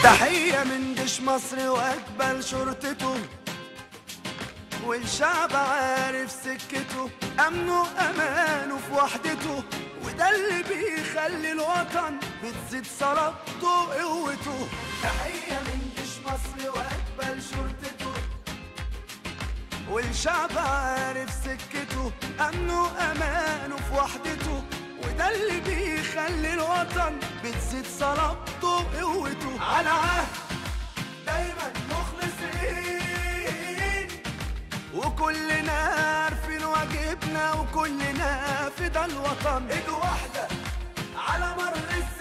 تحية من جيش مصر وأجمل شرطته والشعب عارف سكته أمنه أمانه في وحدته وده اللي بيخلي الوطن بتزيد صلابته وقوته تحية من جيش مصر وأجمل شرطته والشعب عارف سكته أمنه أمانه في وحدته وده اللي بيخلي الوطن بتزيد صلابته وقوته على عهد دايما مخلصين وكلنا عارفين واجبنا وكلنا فدا الوطن ايد واحدة على مر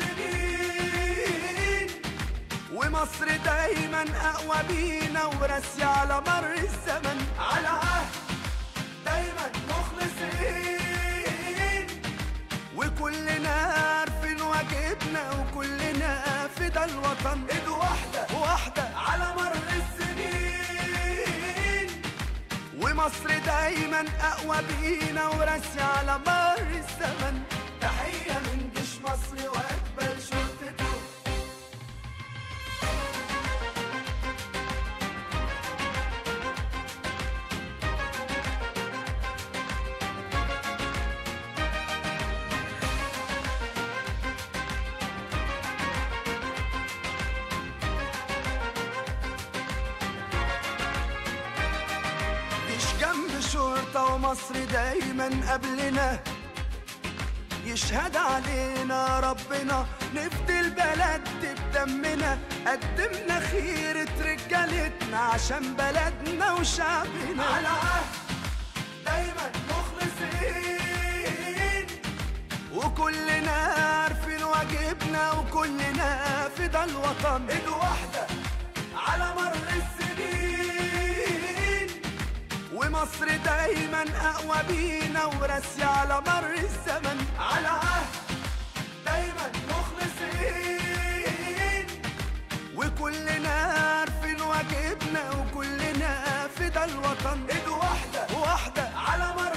السنين ومصر دايما اقوى بينا وراسية على مر الزمن على عهد دايما مخلصين وكلنا عارفين واجبنا وكلنا فدا الوطن ايد واحدة واحدة على مر السنين ومصر دايما اقوى بينا وراسية على مر الزمن تحية من جيش مصر واجمل شرطته مش جنب شرطة ومصر دايما قبلنا يشهد علينا ربنا نفدي البلد بدمنا قدمنا خيرة رجالتنا عشان بلدنا وشعبنا على عهد دايما مخلصين وكلنا عارفين واجبنا وكلنا فدا الوطن ايد واحدة على مر السنين ومصر دايما اقوى بينا وراسية على مر الزمن على عهد دايما مخلصين وكلنا عارفين واجبنا وكلنا فدا الوطن ايد واحدة واحدة على مر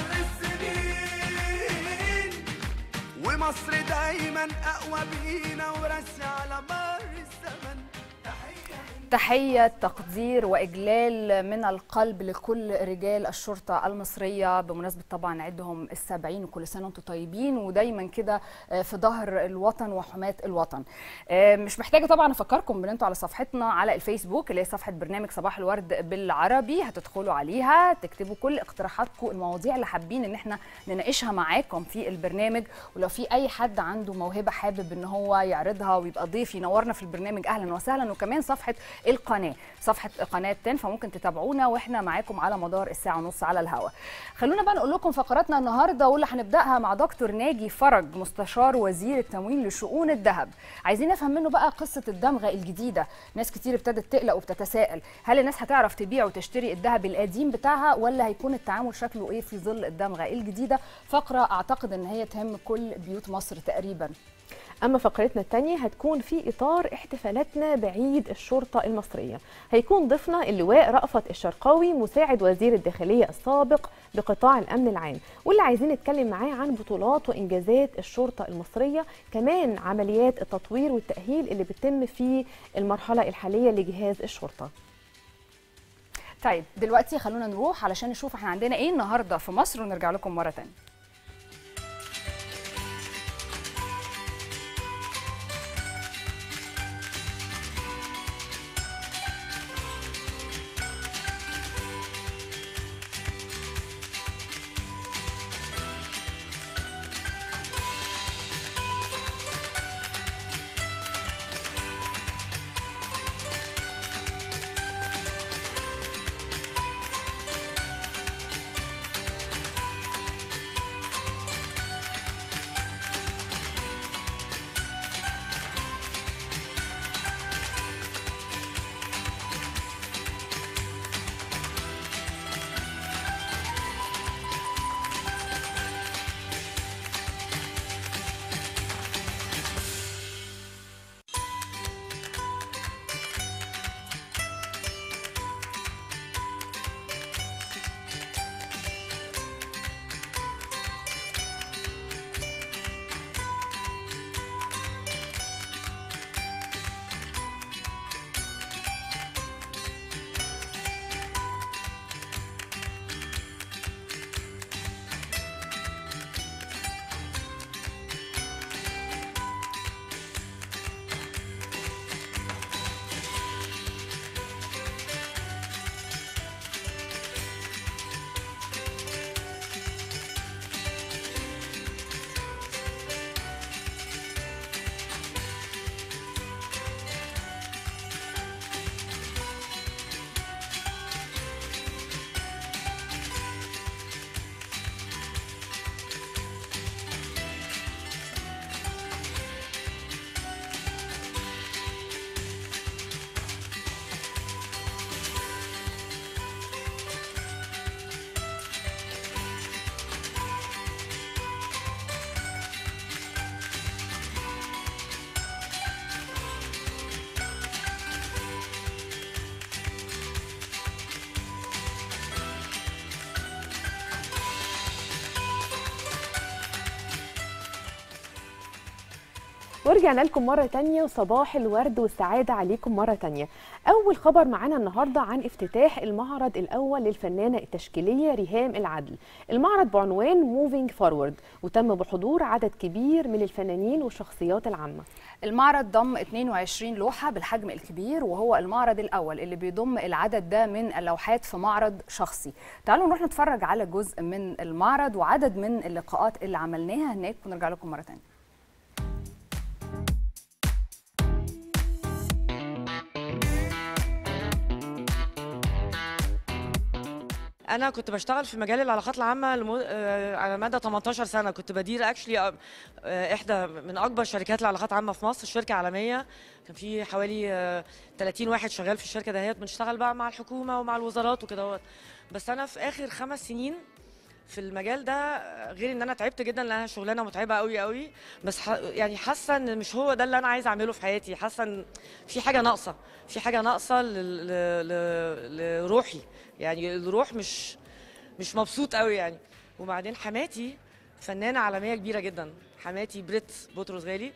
السنين ومصر دايما اقوى بينا وراسية على مر الزمن تحية تحية تقدير وإجلال من القلب لكل رجال الشرطة المصرية بمناسبة طبعا عيدهم السبعين وكل سنة وانتم طيبين ودايما كده آه، في ظهر الوطن وحماة الوطن آه، مش محتاجة طبعا أفكركم بأن انتوا على صفحتنا على الفيسبوك اللي هي صفحة برنامج صباح الورد بالعربي هتدخلوا عليها تكتبوا كل اقتراحاتكم المواضيع اللي حابين ان احنا نناقشها معاكم في البرنامج ولو في اي حد عنده موهبة حابب ان هو يعرضها ويبقى ضيف ينورنا في البرنامج اهلا وسهلا وكمان صفحة القناة صفحة قناة 10 فممكن تتابعونا واحنا معاكم على مدار الساعة ونص على الهواء خلونا بقى نقول لكم فقراتنا النهارده واللي هنبداها مع دكتور ناجي فرج مستشار وزير التموين لشؤون الذهب عايزين نفهم منه بقى قصة الدمغة الجديدة ناس كتير ابتدت تقلق وبتتساءل هل الناس هتعرف تبيع وتشتري الذهب القديم بتاعها ولا هيكون التعامل شكله ايه في ظل الدمغة الجديدة فقرة اعتقد ان هي تهم كل بيوت مصر تقريبا أما فقرتنا الثانية هتكون في إطار احتفالاتنا بعيد الشرطة المصرية هيكون ضيفنا اللواء رأفت الشرقاوي مساعد وزير الداخلية السابق بقطاع الأمن العام واللي عايزين نتكلم معاه عن بطولات وإنجازات الشرطة المصرية كمان عمليات التطوير والتأهيل اللي بتتم في المرحلة الحالية لجهاز الشرطة طيب دلوقتي خلونا نروح علشان نشوف احنا عندنا ايه النهارده في مصر ونرجع لكم مرة تانية ورجعنا لكم مرة تانية وصباح الورد والسعادة عليكم مرة تانية أول خبر معانا النهاردة عن افتتاح المعرض الأول للفنانة التشكيلية ريهام العدل المعرض بعنوان موفينج فورورد وتم بحضور عدد كبير من الفنانين والشخصيات العامة المعرض ضم 22 لوحة بالحجم الكبير وهو المعرض الأول اللي بيضم العدد ده من اللوحات في معرض شخصي تعالوا نروح نتفرج على جزء من المعرض وعدد من اللقاءات اللي عملناها هناك ونرجع لكم مرة تانية انا كنت بشتغل في مجال العلاقات العامه لمو... آه، على مدى 18 سنه كنت بدير اكشلي احدى من اكبر شركات العلاقات العامه في مصر شركه عالميه كان في حوالي آه، 30 واحد شغال في الشركه دهيت بنشتغل بقى مع الحكومه ومع الوزارات وكده بس انا في اخر خمس سنين في المجال ده آه، غير ان انا تعبت جدا لانها شغلانه متعبه قوي قوي بس ح... يعني حاسه ان مش هو ده اللي انا عايزه اعمله في حياتي حاسه ان في حاجه ناقصه في حاجه ناقصه ل... ل... ل... لروحي يعني الروح مش مش مبسوط قوي يعني وبعدين حماتي فنانه عالميه كبيره جدا حماتي بريت بطرس غالي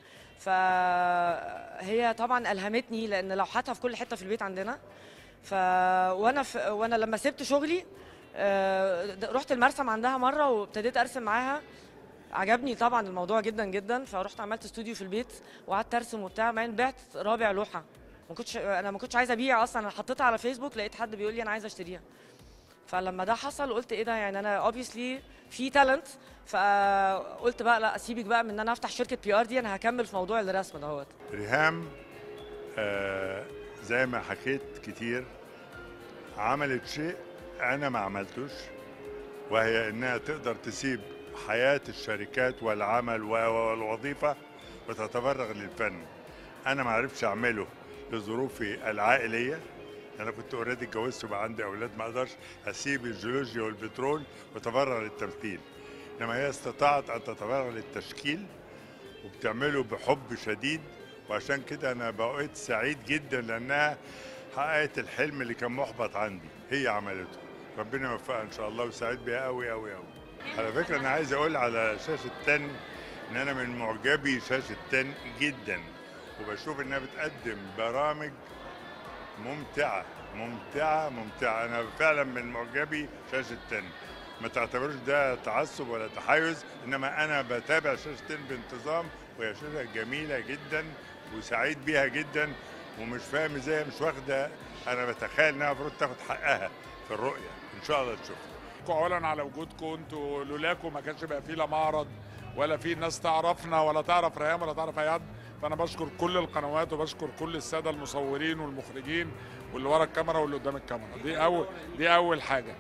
فهي طبعا الهمتني لان لوحاتها في كل حته في البيت عندنا ف وانا ف... وانا لما سبت شغلي آه، رحت المرسم عندها مره وابتديت ارسم معاها عجبني طبعا الموضوع جدا جدا فرحت عملت استوديو في البيت وقعدت ارسم وبتاع بعدين بعت رابع لوحه ما كنتش انا ما كنتش عايزه ابيع اصلا انا حطيتها على فيسبوك لقيت حد بيقول لي انا عايزه اشتريها فلما ده حصل قلت ايه ده يعني انا اوبسلي في تالنت فقلت بقى لا اسيبك بقى من ان انا افتح شركه بي ار دي انا هكمل في موضوع الرسم دهوت ريهام آه زي ما حكيت كتير عملت شيء انا ما عملتوش وهي انها تقدر تسيب حياه الشركات والعمل و- والوظيفه وتتفرغ للفن انا ما عرفتش اعمله لظروفي العائليه انا كنت اوريدي اتجوزت وبقى عندي اولاد ما اقدرش اسيب الجيولوجيا والبترول واتفرغ للتمثيل انما هي استطاعت ان تتفرغ للتشكيل وبتعمله بحب شديد وعشان كده انا بقيت سعيد جدا لانها حققت الحلم اللي كان محبط عندي هي عملته ربنا يوفقها ان شاء الله وسعيد بيها قوي قوي قوي على فكره انا عايز اقول على شاشه تن ان انا من معجبي شاشه تن جدا وبشوف انها بتقدم برامج ممتعه ممتعه ممتعه انا فعلا من معجبي شاشه تن ما تعتبروش ده تعصب ولا تحيز انما انا بتابع شاشه تن بانتظام وهي شاشه جميله جدا وسعيد بيها جدا ومش فاهم ازاي مش واخده انا بتخيل انها المفروض تاخد حقها في الرؤيه ان شاء الله تشوفها بشكركم اولا على وجودكم انتوا لولاكم ما كانش بقى فيه لا معرض ولا في ناس تعرفنا ولا تعرف ريهام ولا تعرف اي حد فانا بشكر كل القنوات وبشكر كل الساده المصورين والمخرجين واللي ورا الكاميرا واللي قدام الكاميرا دي اول دي اول حاجه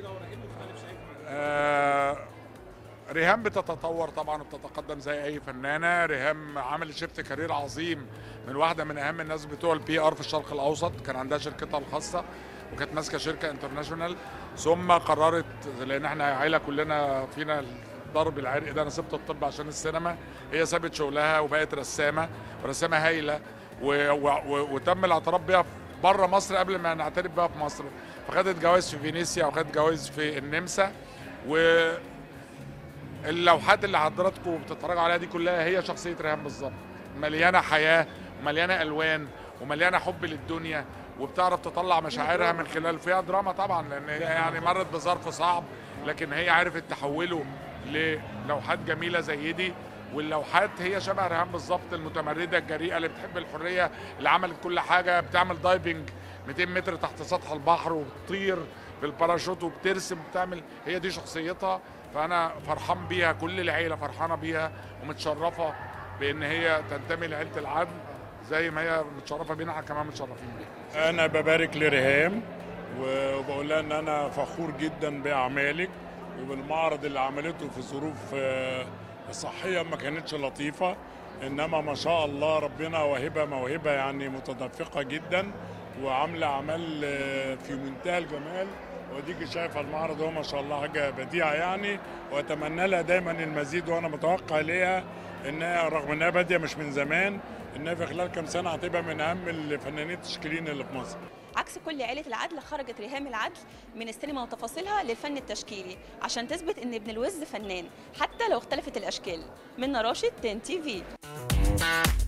آه ريهام بتتطور طبعا وبتتقدم زي اي فنانه ريهام عملت شيفت كارير عظيم من واحده من اهم الناس بتوع البي ار في الشرق الاوسط كان عندها شركتها الخاصه وكانت ماسكه شركه انترناشونال ثم قررت لان احنا عيله كلنا فينا الضرب العرق ده انا سبت الطب عشان السينما هي سابت شغلها وبقت رسامه ورسامه هايله و... و... و... وتم الاعتراف بيها بره مصر قبل ما نعترف بيها في مصر فخدت جوائز في فينيسيا وخدت جوائز في النمسا و اللوحات اللي حضراتكم بتتفرجوا عليها دي كلها هي شخصيه ريهام بالظبط مليانه حياه ومليانه الوان ومليانه حب للدنيا وبتعرف تطلع مشاعرها من خلال فيها دراما طبعا لان هي يعني مرت بظرف صعب لكن هي عرفت تحوله للوحات جميله زي دي واللوحات هي شبه ريهام بالظبط المتمرده الجريئه اللي بتحب الحريه اللي عملت كل حاجه بتعمل دايفنج 200 متر تحت سطح البحر وبتطير بالباراشوت وبترسم بتعمل هي دي شخصيتها فانا فرحان بيها كل العيله فرحانه بيها ومتشرفه بان هي تنتمي لعيله العدل زي ما هي متشرفه بينا احنا كمان متشرفين بيها انا ببارك لريهام وبقول لها ان انا فخور جدا باعمالك وبالمعرض اللي عملته في ظروف آه، صحيه ما كانتش لطيفه انما ما شاء الله ربنا واهبها موهبه يعني متدفقه جدا وعامله اعمال آه، في منتهى الجمال وديك شايفه المعرض هو ما شاء الله حاجه بديعه يعني واتمنى لها دايما المزيد وانا متوقع ليها انها رغم انها باديه مش من زمان انها في خلال كام سنه هتبقى من اهم الفنانين التشكيليين اللي في مصر عكس كل عيلة العدل خرجت ريهام العدل من السينما وتفاصيلها للفن التشكيلي عشان تثبت ان ابن الوز فنان حتى لو اختلفت الاشكال من راشد تن تي في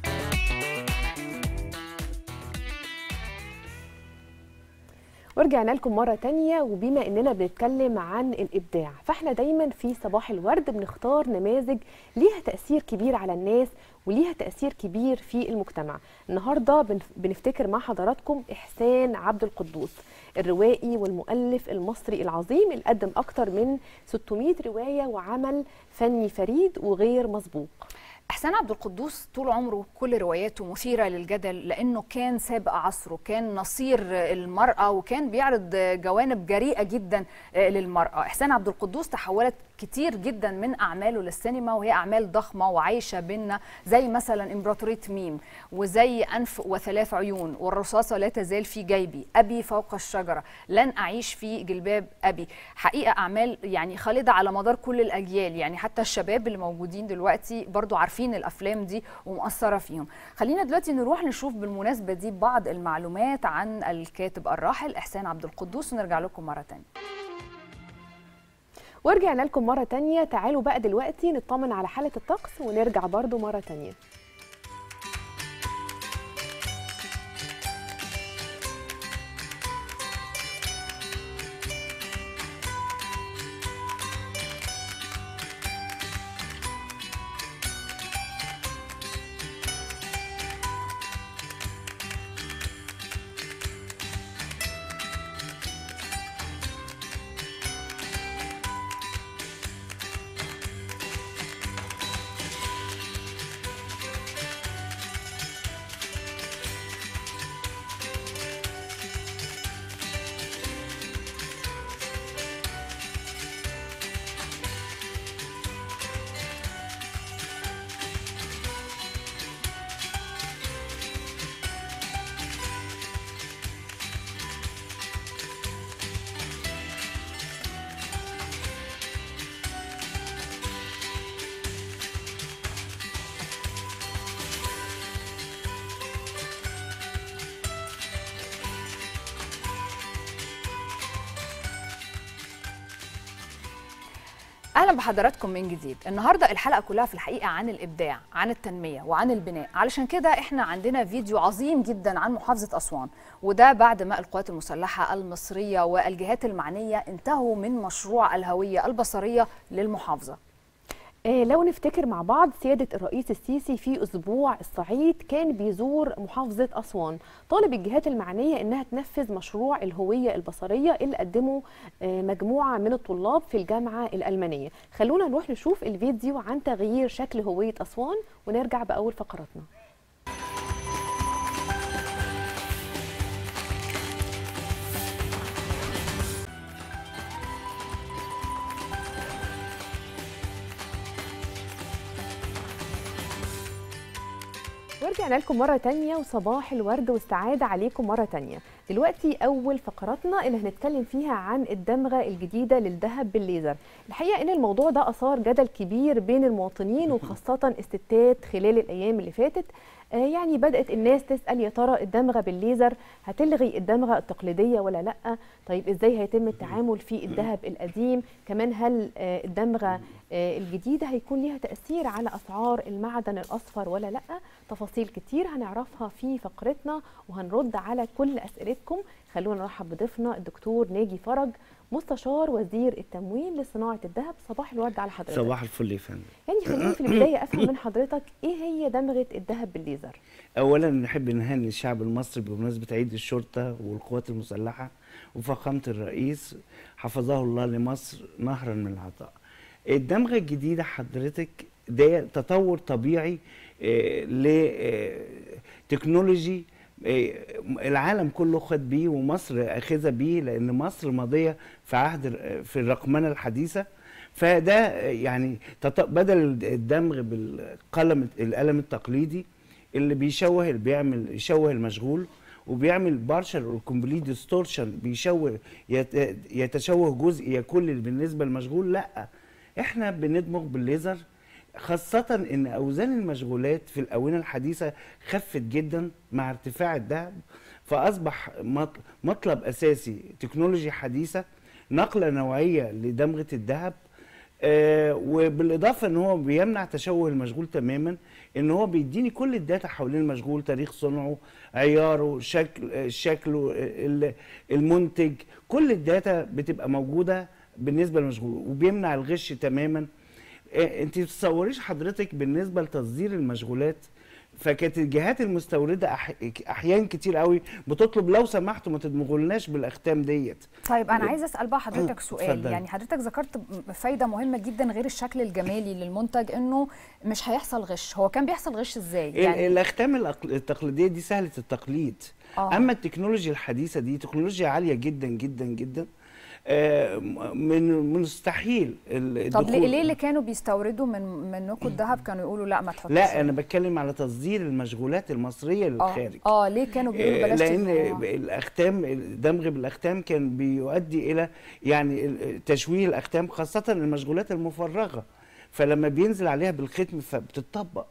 ورجعنا لكم مرة تانية وبما اننا بنتكلم عن الابداع فاحنا دايما في صباح الورد بنختار نماذج ليها تأثير كبير على الناس وليها تأثير كبير في المجتمع النهاردة بنف- بنفتكر مع حضراتكم إحسان عبد القدوس الروائي والمؤلف المصري العظيم اللي قدم أكتر من 600 رواية وعمل فني فريد وغير مسبوق احسان عبد القدوس طول عمره كل رواياته مثيره للجدل لانه كان سابق عصره كان نصير المراه وكان بيعرض جوانب جريئه جدا للمراه احسان عبد القدوس تحولت كتير جدا من اعماله للسينما وهي اعمال ضخمه وعايشه بينا زي مثلا امبراطوريه ميم وزي انف وثلاث عيون والرصاصه لا تزال في جيبي ابي فوق الشجره لن اعيش في جلباب ابي حقيقه اعمال يعني خالده على مدار كل الاجيال يعني حتى الشباب اللي موجودين دلوقتي برضو عارفين الافلام دي ومؤثره فيهم خلينا دلوقتي نروح نشوف بالمناسبه دي بعض المعلومات عن الكاتب الراحل احسان عبد القدوس ونرجع لكم مره تانية ورجعنا لكم مرة تانية تعالوا بقى دلوقتي نطمن على حالة الطقس ونرجع برضو مرة تانية اهلا بحضراتكم من جديد النهارده الحلقه كلها في الحقيقه عن الابداع عن التنميه وعن البناء علشان كده احنا عندنا فيديو عظيم جدا عن محافظه اسوان وده بعد ما القوات المسلحه المصريه والجهات المعنيه انتهوا من مشروع الهويه البصريه للمحافظه آه، لو نفتكر مع بعض سيادة الرئيس السيسي في أسبوع الصعيد كان بيزور محافظة أسوان طالب الجهات المعنية إنها تنفذ مشروع الهوية البصرية اللي قدمه آه، مجموعة من الطلاب في الجامعة الألمانية خلونا نروح نشوف الفيديو عن تغيير شكل هوية أسوان ونرجع بأول فقراتنا ورجعنا لكم مرة تانية وصباح الورد والسعادة عليكم مرة تانية دلوقتي أول فقراتنا اللي هنتكلم فيها عن الدمغة الجديدة للذهب بالليزر الحقيقة إن الموضوع ده أثار جدل كبير بين المواطنين وخاصة الستات خلال الأيام اللي فاتت آه، يعني بدأت الناس تسأل يا ترى الدمغة بالليزر هتلغي الدمغة التقليدية ولا لأ طيب إزاي هيتم التعامل في الذهب القديم كمان هل آه، الدمغة آه، الجديدة هيكون ليها تأثير على أسعار المعدن الأصفر ولا لأ تفاصيل كتير هنعرفها في فقرتنا وهنرد على كل أسئلتكم خلونا نرحب بضيفنا الدكتور ناجي فرج مستشار وزير التموين لصناعة الذهب صباح الورد على حضرتك صباح الفل يا فندم يعني خليني في البداية أفهم من حضرتك إيه هي دمغة الذهب بالليزر اولا نحب نهني الشعب المصري بمناسبه عيد الشرطه والقوات المسلحه وفخامه الرئيس حفظه الله لمصر نهرا من العطاء الدمغه الجديده حضرتك ده تطور طبيعي لتكنولوجي العالم كله خد بيه ومصر اخذه بيه لان مصر ماضيه في عهد في الرقمنه الحديثه فده يعني تط- بدل الدمغ بالقلم القلم التقليدي اللي بيشوه اللي بيعمل يشوه المشغول وبيعمل بارشل اور كومبليت ديستورشن بيشوه يت- يتشوه جزئي كل بالنسبه للمشغول لا احنا بندمغ بالليزر خاصة ان اوزان المشغولات في الاونة الحديثة خفت جدا مع ارتفاع الذهب فاصبح مط- مطلب اساسي تكنولوجيا حديثة نقلة نوعية لدمغة الذهب آه وبالاضافه ان هو بيمنع تشوه المشغول تماما ان هو بيديني كل الداتا حوالين المشغول تاريخ صنعه عياره شكل آه، شكله آه، ال- المنتج كل الداتا بتبقى موجوده بالنسبه للمشغول وبيمنع الغش تماما آه، انت تتصوريش حضرتك بالنسبه لتصدير المشغولات فكانت الجهات المستورده أح... احيان كتير قوي بتطلب لو سمحتوا ما تدمغولناش بالاختام ديت طيب انا عايزه اسال بقى حضرتك سؤال اتفضلي. يعني حضرتك ذكرت م- فايده مهمه جدا غير الشكل الجمالي للمنتج انه مش هيحصل غش هو كان بيحصل غش ازاي يعني يعني الاختام الأق- التقليديه دي سهله التقليد آه. اما التكنولوجيا الحديثه دي تكنولوجيا عاليه جدا جدا جدا آه، من من مستحيل ال- طب الدخول ليه ليه اللي كانوا بيستوردوا من منكم الذهب كانوا يقولوا لا ما تحطوش لا انا بتكلم على تصدير المشغولات المصريه اه للخارج اه ليه كانوا بيقولوا آه، بلاش لان تدمغوا؟ الاختام الدمغ بالاختام كان بيؤدي الى يعني ال- تشويه الاختام خاصه المشغولات المفرغه فلما بينزل عليها بالختم فبتطبق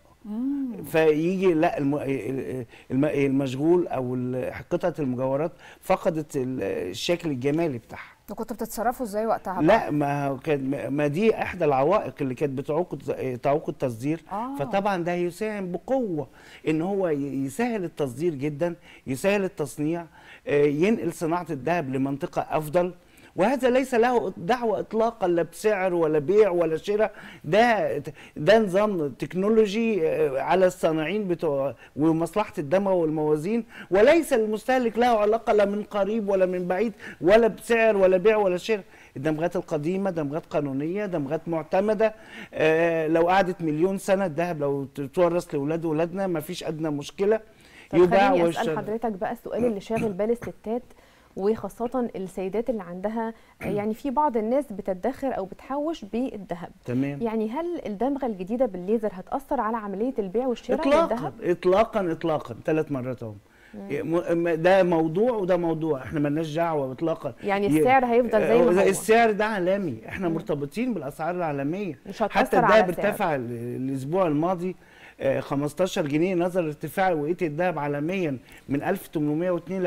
فيجي لا الم- الم- المشغول او ال- قطعه المجوهرات فقدت ال- الشكل الجمالي بتاعها وكنتوا بتتصرفوا ازاي وقتها بقى؟ لا ما هو كان ما دي احدى العوائق اللي كانت بتعوق الت- تعوق التصدير آه. فطبعا ده يساهم بقوه ان هو ي- يسهل التصدير جدا يسهل التصنيع آه، ينقل صناعه الذهب لمنطقه افضل وهذا ليس له دعوه اطلاقا لا بسعر ولا بيع ولا شراء ده ده نظام تكنولوجي آه، على الصانعين بتوع ومصلحه الدموي والموازين وليس المستهلك له علاقه لا من قريب ولا من بعيد ولا بسعر ولا بيع ولا شراء الدمغات القديمه دمغات قانونيه دمغات معتمده آه لو قعدت مليون سنه الذهب لو تورث لاولاد ولادنا ما فيش ادنى مشكله طب خليني اسال ويشترى. حضرتك بقى السؤال اللي شاغل بال الستات وخاصة السيدات اللي عندها يعني في بعض الناس بتدخر أو بتحوش بالذهب تمام يعني هل الدمغة الجديدة بالليزر هتأثر على عملية البيع والشراء اطلاقا للذهب؟ اطلاقا اطلاقا ثلاث مرات اهو م- ده موضوع وده موضوع احنا مالناش دعوه اطلاقا يعني ي- السعر هيفضل زي ما آه، هو. السعر ده عالمي احنا مرتبطين بالاسعار العالميه مش هتأثر حتى على الذهب السعر. ارتفع ال- الاسبوع الماضي آه، 15 جنيه نظر ارتفاع وقيه الذهب عالميا من 1802 ل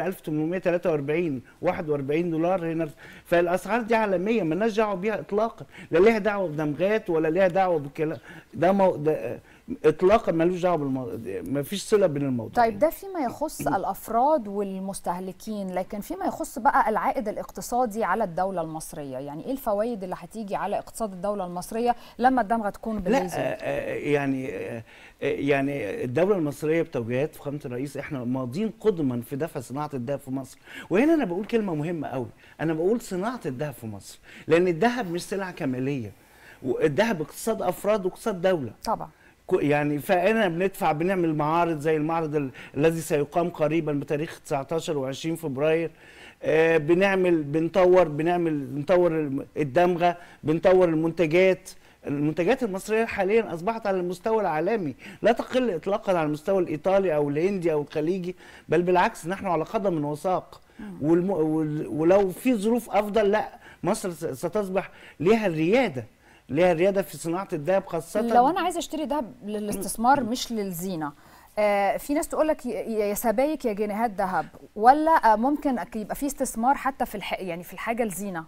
1843 41 دولار هنا فالاسعار دي عالميه مالناش دعوه بيها اطلاقا لا ليها دعوه بدمغات ولا ليها دعوه بالكلام ده, مو... ده آه، اطلاقا ملوش دعوه بالموضوع ما فيش صله بين الموضوعين طيب ده فيما يخص الافراد والمستهلكين لكن فيما يخص بقى العائد الاقتصادي على الدوله المصريه يعني ايه الفوائد اللي هتيجي على اقتصاد الدوله المصريه لما الدمغه تكون لا بالليزر آه، آه، يعني آه، آه، يعني الدولة المصرية بتوجيهات فخامة الرئيس احنا ماضيين قدما في دفع صناعة الذهب في مصر وهنا انا بقول كلمة مهمة قوي انا بقول صناعة الذهب في مصر لان الذهب مش سلعة كمالية والذهب اقتصاد افراد واقتصاد دولة طبعا كو- يعني فانا بندفع بنعمل معارض زي المعرض ال- الذي سيقام قريبا بتاريخ 19 و20 فبراير آه، بنعمل بنطور بنعمل بنطور الم- الدمغه بنطور المنتجات المنتجات المصريه حاليا اصبحت على المستوى العالمي لا تقل اطلاقا على المستوى الايطالي او الهندي او الخليجي بل بالعكس نحن على قدم وساق والم... وال... ولو في ظروف افضل لا مصر س- ستصبح ليها الرياده ليها الرياده في صناعه الذهب خاصه لو انا عايزه اشتري دهب للاستثمار مش للزينه آه في ناس تقول لك يا سبايك يا جنيهات ذهب ولا آه ممكن يبقى في استثمار حتى في الح... يعني في الحاجه الزينه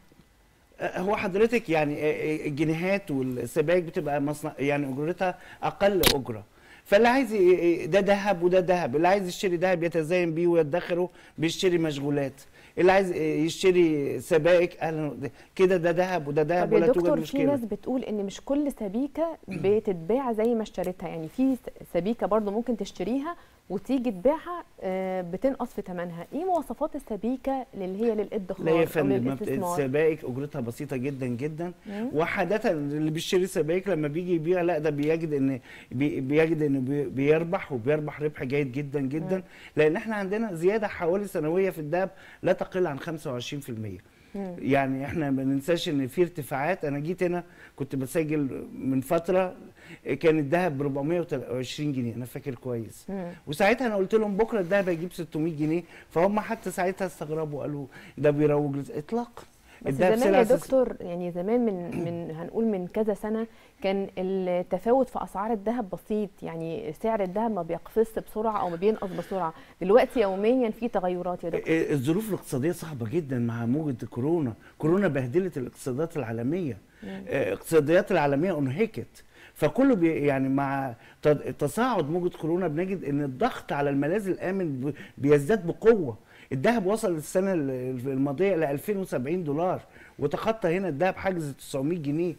هو حضرتك يعني الجنيهات والسبائك بتبقى مصنع يعني اجرتها اقل اجره فاللي عايز ي- ده ذهب وده ذهب اللي عايز يشتري ذهب يتزين بيه ويدخره بيشتري مشغولات اللي عايز يشتري سبائك اهلا كده ده ذهب وده ذهب طب يا ولا توجد دكتور في مشكله ناس بتقول ان مش كل سبيكه بتتباع زي ما اشتريتها يعني في س- سبيكه برضو ممكن تشتريها وتيجي تبيعها آه، بتنقص في ثمنها ايه مواصفات السبيكه اللي هي للادخار لا يا او فندم ما بت- للاستثمار السبائك اجرتها بسيطه جدا جدا مم. وعاده اللي بيشتري سبائك لما بيجي يبيع لا ده بيجد ان بي- بيجد انه بي- بيربح وبيربح ربح جيد جدا جدا مم. لان احنا عندنا زياده حوالي سنويه في الذهب لا تقل عن 25% مم. يعني احنا ما ننساش ان في ارتفاعات انا جيت هنا كنت بسجل من فتره كان الذهب ب 420 جنيه انا فاكر كويس مم. وساعتها انا قلت لهم بكره الذهب هيجيب 600 جنيه فهم حتى ساعتها استغربوا قالوا ده بيروج لز- اطلاقا بس الدهب زمان سلعة يا أساسية. دكتور يعني زمان من من هنقول من كذا سنه كان التفاوت في اسعار الذهب بسيط يعني سعر الذهب ما بيقفزش بسرعه او ما بينقص بسرعه دلوقتي يوميا في تغيرات يا دكتور آه، الظروف الاقتصاديه صعبه جدا مع موجه كورونا كورونا بهدلت الاقتصادات العالميه آه، اقتصاديات العالميه انهكت فكله بي يعني مع ت- تصاعد موجه كورونا بنجد ان الضغط على الملاذ الامن ب- بيزداد بقوه الذهب وصل السنه ال- الماضيه ل 2070 دولار وتخطى هنا الذهب حجز 900 جنيه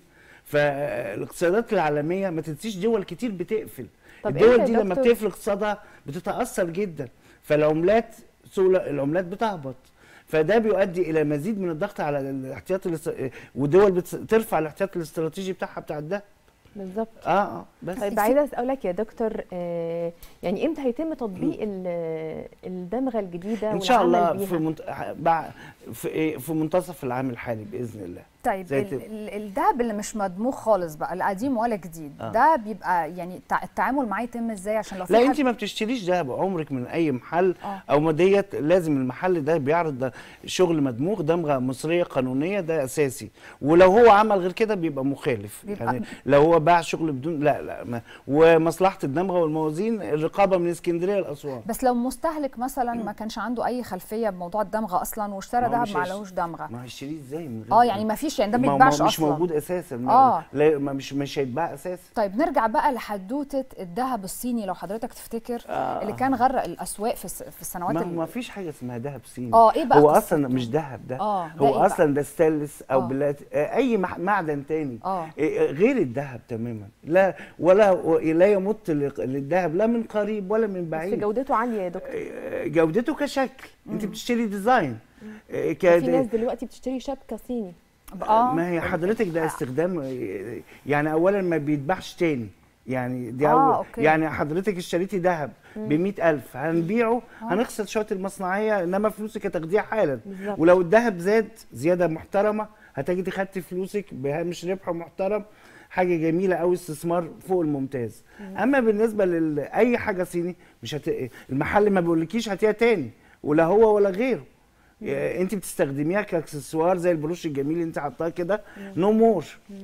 فالاقتصادات العالميه ما تنسيش دول كتير بتقفل طب الدول إمتى دي يا لما دكتور؟ بتقفل اقتصادها بتتاثر جدا فالعملات سوق العملات بتهبط فده بيؤدي الى مزيد من الضغط على الاحتياط الاست... ودول بترفع الاحتياط الاستراتيجي بتاعها بتاع الدهب بالظبط اه اه بس طيب عايزه اسالك يا دكتور آه يعني امتى هيتم تطبيق ال- الدمغه الجديده ان شاء والعمل الله بيها؟ في منت... بع- في إيه؟ في منتصف العام الحالي باذن الله طيب زي ال- الت- ال- الدهب اللي مش مدموج خالص بقى لا قديم ولا جديد آه. ده بيبقى يعني تع- التعامل معاه يتم ازاي عشان لو في لا حد- انت ما بتشتريش دهب عمرك من اي محل آه. او ما ديت لازم المحل ده بيعرض ده شغل مدموغ دمغه مصريه قانونيه ده اساسي ولو هو عمل غير كده بيبقى مخالف بيبقى- يعني لو هو باع شغل بدون لا لا ما ومصلحه الدمغه والموازين الرقابه من اسكندريه لاسوان بس لو مستهلك مثلا ما كانش عنده اي خلفيه بموضوع الدمغه اصلا واشترى ما هو دهب مش ما هيش- عليهوش دمغه ما هيشتريه ازاي من غير اه يعني ما فيش يعني ده ما ما- ما بيتباعش مش اصلا موجود اساسا ما آه. لا ما مش مش هيتباع اساسا طيب نرجع بقى لحدوته الذهب الصيني لو حضرتك تفتكر آه. اللي كان غرق الاسواق في الس- في السنوات ما, اللي ما فيش حاجه اسمها دهب صيني اه ايه بقى هو قصته؟ اصلا مش دهب ده اه ده هو إيه بقى؟ اصلا ده ستانلس او آه. بلات آه، اي مح- معدن تاني اه إيه، غير الذهب تماما لا ولا لا يمت لل- للذهب لا من قريب ولا من بس بعيد جودته عاليه يا دكتور إيه، جودته كشكل انت بتشتري ديزاين إيه، ك- في ناس دلوقتي بتشتري شبكه صيني اه ما هي حضرتك ده استخدام إيه، يعني اولا ما بيتباعش تاني يعني دي آه، أول أوكي. يعني حضرتك اشتريتي ذهب ب ألف هنبيعه هنخسر شويه المصنعيه انما فلوسك هتاخديها حالا بالظبط. ولو الذهب زاد زياده محترمه هتجي خدتي فلوسك بهامش ربح محترم حاجه جميله قوي استثمار فوق الممتاز اما بالنسبه لاي حاجه صيني مش هت... المحل ما بيقولكيش هاتيها تاني ولا هو ولا غيره إيه، انت بتستخدميها كاكسسوار زي البروش الجميل اللي انت حاطاه كده نو مور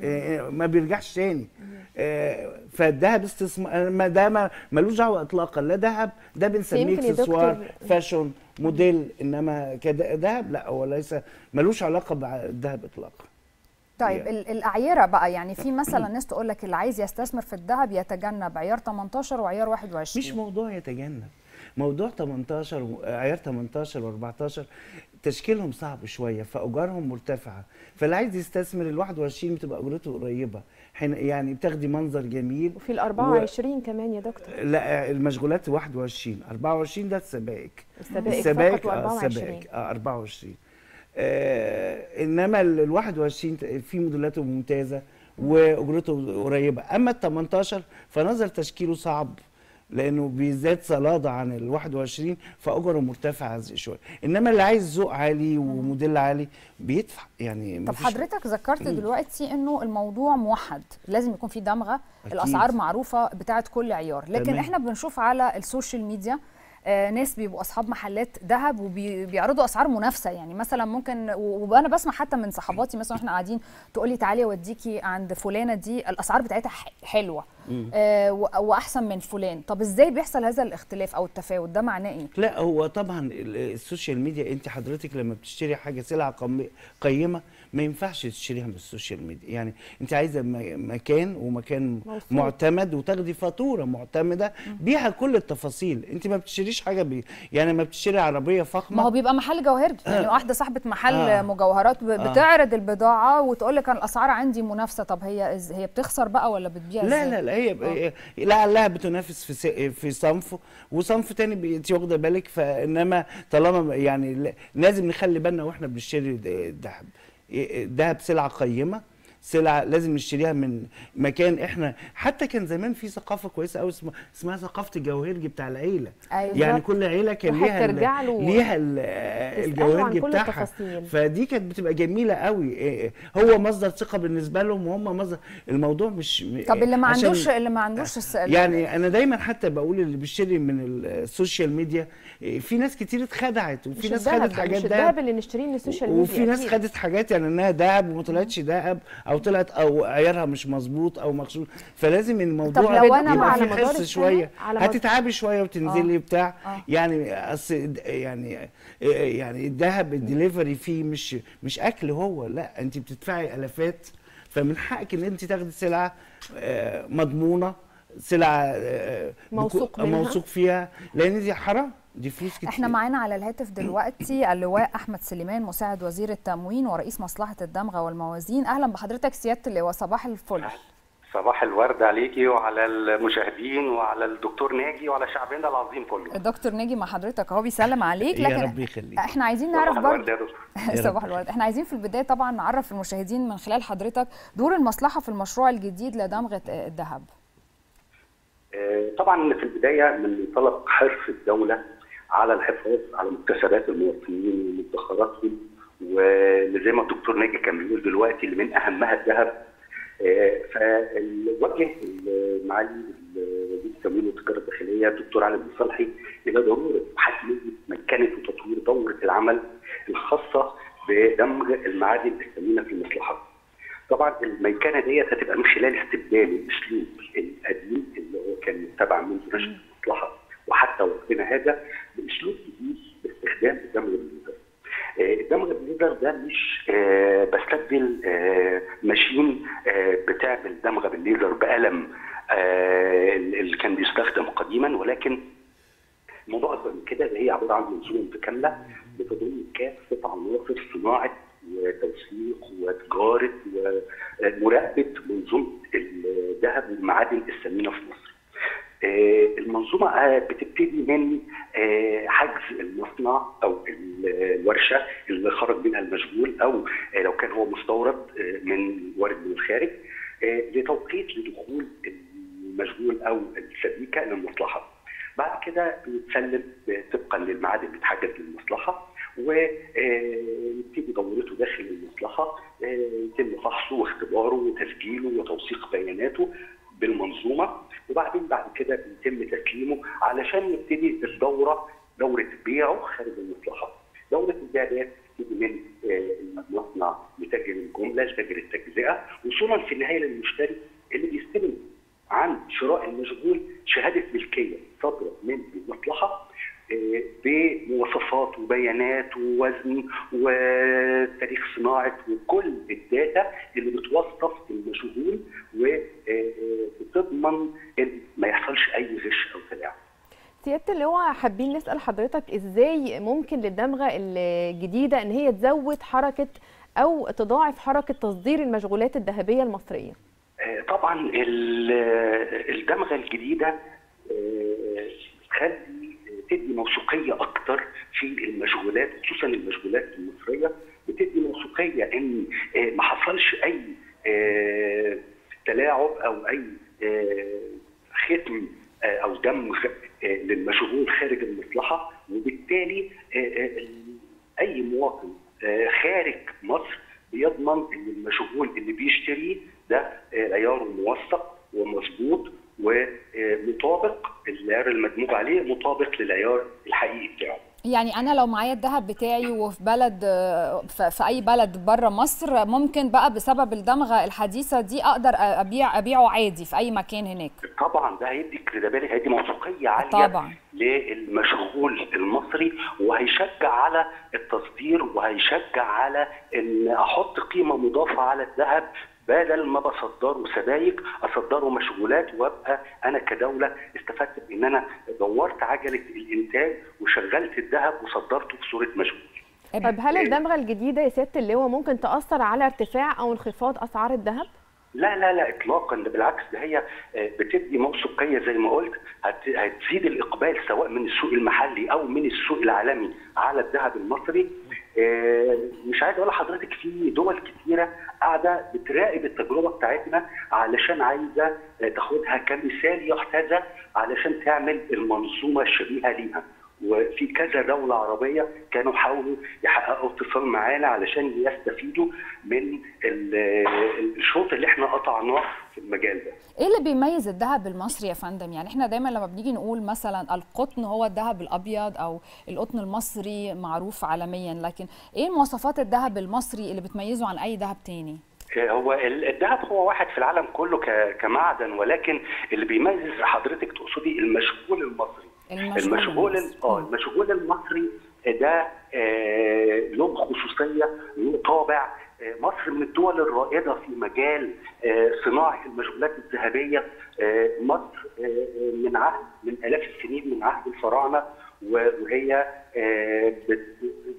ما بيرجعش تاني إيه، فالذهب استثمار ما ده ما- ملوش دعوه اطلاقا لا ذهب ده بنسميه يمكن يا اكسسوار دكتور- فاشون موديل انما كذهب لا هو ليس ملوش علاقه بالذهب اطلاقا طيب Yeah. ال- الاعيره بقى يعني في مثلا ناس تقول لك اللي عايز يستثمر في الذهب يتجنب عيار 18 وعيار 21 مش موضوع يتجنب موضوع 18 و- عيار 18 و14 تشكيلهم صعب شويه فاجارهم مرتفعه فاللي عايز يستثمر ال 21 بتبقى اجرته قريبه حين يعني بتاخدي منظر جميل وفي ال 24 كمان يا دكتور لا المشغولات 21 24 ده السبائك السبائك فقط اه و24 السبائك اه 24 آه انما ال ال 21 في موديلاته ممتازه واجرته قريبه اما ال 18 فنظر تشكيله صعب لانه بيزداد صلاده عن ال 21 فاجره مرتفعه زي شويه انما اللي عايز ذوق عالي وموديل عالي بيدفع يعني طب مفيش- حضرتك ذكرت دلوقتي انه الموضوع موحد لازم يكون في دمغه أكيد. الاسعار معروفه بتاعه كل عيار لكن تمام. احنا بنشوف على السوشيال ميديا آه ناس بيبقوا اصحاب محلات ذهب وبيعرضوا اسعار منافسه يعني مثلا ممكن و- وانا بسمع حتى من صحباتي مثلا احنا قاعدين تقول لي تعالي اوديكي عند فلانه دي الاسعار بتاعتها ح- حلوه آه و- واحسن من فلان طب ازاي بيحصل هذا الاختلاف او التفاوت ده معناه ايه لا هو طبعا ال- السوشيال ميديا انت حضرتك لما بتشتري حاجه سلعه قم- قيمه ما ينفعش تشتريها من السوشيال ميديا يعني انت عايزه م- مكان ومكان موثوق. معتمد وتاخدي فاتوره معتمده بيها كل التفاصيل انت ما بتشتريش حاجه بي يعني ما بتشتري عربيه فخمه ما هو بيبقى محل جوهري يعني واحده صاحبه محل آه. مجوهرات ب- آه. بتعرض البضاعه وتقول لك انا الاسعار عندي منافسه طب هي إز- هي بتخسر بقى ولا بتبيع لا إزاي؟ لا لا هي هي- لعلها بتنافس في س- في صنف وصنف تاني بي- انت واخده بالك فانما طالما يعني ل- لازم نخلي بالنا واحنا بنشتري د- الذهب الذهب سلعه قيمه سلعه لازم نشتريها من مكان احنا حتى كان زمان في ثقافه كويسه قوي اسمها اسمها ثقافه الجواهرجي بتاع العيله أيوة. يعني كل عيله كان واحد ليها ال- ترجع له ليها ال- تسأله عن الجواهرجي كل بتاعها التفاصيل. فدي كانت بتبقى جميله قوي إيه، هو مصدر ثقه بالنسبه لهم وهم مصدر الموضوع مش طب اللي ما عشان- عندوش اللي ما عندوش الس- يعني انا دايما حتى بقول اللي بيشتري من السوشيال ميديا إيه، في ناس كتير اتخدعت وفي مش ناس الذهب خدت ده، حاجات مش دهب الذهب اللي نشتريه من السوشيال ميديا وفي ناس أكيد. خدت حاجات يعني انها دهب وما طلعتش دهب او طلعت او عيارها مش مظبوط او مغشوش فلازم الموضوع طب لو أنا يبقى على فيه مدار حرص السنة شويه على مدار- هتتعبي شويه وتنزلي آه. بتاع آه. يعني أصل يعني يعني الذهب الدليفري فيه مش مش اكل هو لا انت بتدفعي الافات فمن حقك ان انت تاخدي سلعه آه، مضمونه سلعه آه، بكو- موثوق منها. موثوق فيها لان دي حرام دي فلوس كتير احنا معانا على الهاتف دلوقتي اللواء احمد سليمان مساعد وزير التموين ورئيس مصلحه الدمغه والموازين اهلا بحضرتك سياده اللواء صباح الفل صباح الورد عليكي وعلى المشاهدين وعلى الدكتور ناجي وعلى شعبنا العظيم كله الدكتور ناجي مع حضرتك اهو بيسلم عليك يا لكن رب يخليك احنا عايزين نعرف صباح الورد برضه يا دكتور يا صباح الورد احنا عايزين في البدايه طبعا نعرف المشاهدين من خلال حضرتك دور المصلحه في المشروع الجديد لدمغه آه، الذهب آه، طبعا في البدايه من منطلق حرص الدوله على الحفاظ على مكتسبات المواطنين ومدخراتهم وزي ما الدكتور ناجي كان بيقول دلوقتي اللي من اهمها الذهب آه، فوجه معالي وزير التموين والتجاره الداخليه الدكتور علي بن صالحي الى ضروره حتميه مكانه وتطوير دوره العمل الخاصه بدمج المعادن الثمينه في المصلحات. طبعا الميكنه ديت هتبقى من خلال استبدال الاسلوب القديم اللي هو كان متبع منذ نشأة المصلحه وحتى وقتنا هذا باسلوب جديد باستخدام الدمغ بالليزر. آه، الدمغ بالليزر ده مش آه، بستبدل آه، ماشين آه، بتعمل دمغ بالليزر بقلم آه، اللي كان بيستخدم قديما ولكن الموضوع اكبر من كده اللي هي عباره عن منظومه متكامله بتضم كافه عناصر صناعه وتوثيق وتجاره ومراقبه منظومه الذهب والمعادن الثمينه في مصر. آه، المنظومه آه، بتبتدي من آه، حجز المصنع او ال- الورشه اللي خرج منها المشغول او آه، لو كان هو مستورد آه، من وارد من الخارج آه، لتوقيت لدخول المشغول او السبيكه للمصلحه. بعد كده بيتسلم طبقا للميعاد اللي اتحدد للمصلحه ويبتدي دورته داخل المصلحه آه، يتم فحصه واختباره وتسجيله وتوثيق بياناته بالمنظومه وبعدين بعد كده بيتم تسليمه علشان يبتدي الدوره دوره بيعه خارج المصلحه. دوره البيع ديت بتبتدي من آه، المصنع لتاجر الجمله لتاجر التجزئه وصولا في النهايه للمشتري اللي بيستلم عن شراء المشغول شهاده ملكيه صادره من المصلحه آه، بمواصفات وبيانات ووزن وتاريخ صناعه وكل الداتا اللي بتوصف المشغول وبتضمن ان ما يحصلش اي غش او تلاعب. سياده اللواء حابين نسال حضرتك ازاي ممكن للدمغه الجديده ان هي تزود حركه او تضاعف حركه تصدير المشغولات الذهبيه المصريه آه، طبعا ال- الدمغه الجديده آه، بتخلي تدي موثوقيه اكتر في المشغولات خصوصا المشغولات المصريه بتدي موثوقيه ان آه، ما حصلش اي آه، تلاعب او اي آه، ختم آه، او دمغ آه، للمشغول خارج المصلحه وبالتالي آه، آه، ال- اي مواطن آه، خارج مصر بيضمن ان المشغول اللي بيشتريه ده آه، عياره موثق ومظبوط ومطابق العيار المدموج عليه مطابق للعيار الحقيقي بتاعه. يعني انا لو معايا الذهب بتاعي وفي بلد آه، ف- في اي بلد بره مصر ممكن بقى بسبب الدمغه الحديثه دي اقدر ابيع ابيعه عادي في اي مكان هناك طبعا ده هيدي كريديبيلي هيدي موثوقيه عاليه طبعا. للمشغول المصري وهيشجع على التصدير وهيشجع على ان احط قيمه مضافه على الذهب بدل ما بصدره سبايك اصدره مشغولات وابقى انا كدوله استفدت بان انا دورت عجله الانتاج وشغلت الذهب وصدرته في صوره مشغول. طيب هل الدمغه الجديده يا سياده اللواء ممكن تاثر على ارتفاع او انخفاض اسعار الذهب لا لا لا اطلاقا ده بالعكس ده هي آه، بتدي موثوقيه زي ما قلت هت- هتزيد الاقبال سواء من السوق المحلي او من السوق العالمي على الذهب المصري آه، مش عايز اقول لحضرتك في دول كتيره قاعده بتراقب التجربه بتاعتنا علشان عايزه آه، تاخدها كمثال يحتذى علشان تعمل المنظومه الشبيهه ليها وفي كذا دولة عربية كانوا حاولوا يحققوا اتصال معانا علشان يستفيدوا من ال- الشوط اللي احنا قطعناه في المجال ده. ايه اللي بيميز الذهب المصري يا فندم يعني احنا دايما لما بنيجي نقول مثلا القطن هو الذهب الابيض او القطن المصري معروف عالميا لكن ايه مواصفات الذهب المصري اللي بتميزه عن اي ذهب تاني هو ال- الذهب هو واحد في العالم كله ك- كمعدن ولكن اللي بيميز حضرتك تقصدي المشغول المصري. المشغول المشغول المصري. اه المشغول المصري ده آه، له خصوصيه له طابع آه، مصر من الدول الرائده في مجال آه، صناعه المشغولات الذهبيه آه، مصر آه، من عهد من الاف السنين من عهد الفراعنه و- وهي آه، بت-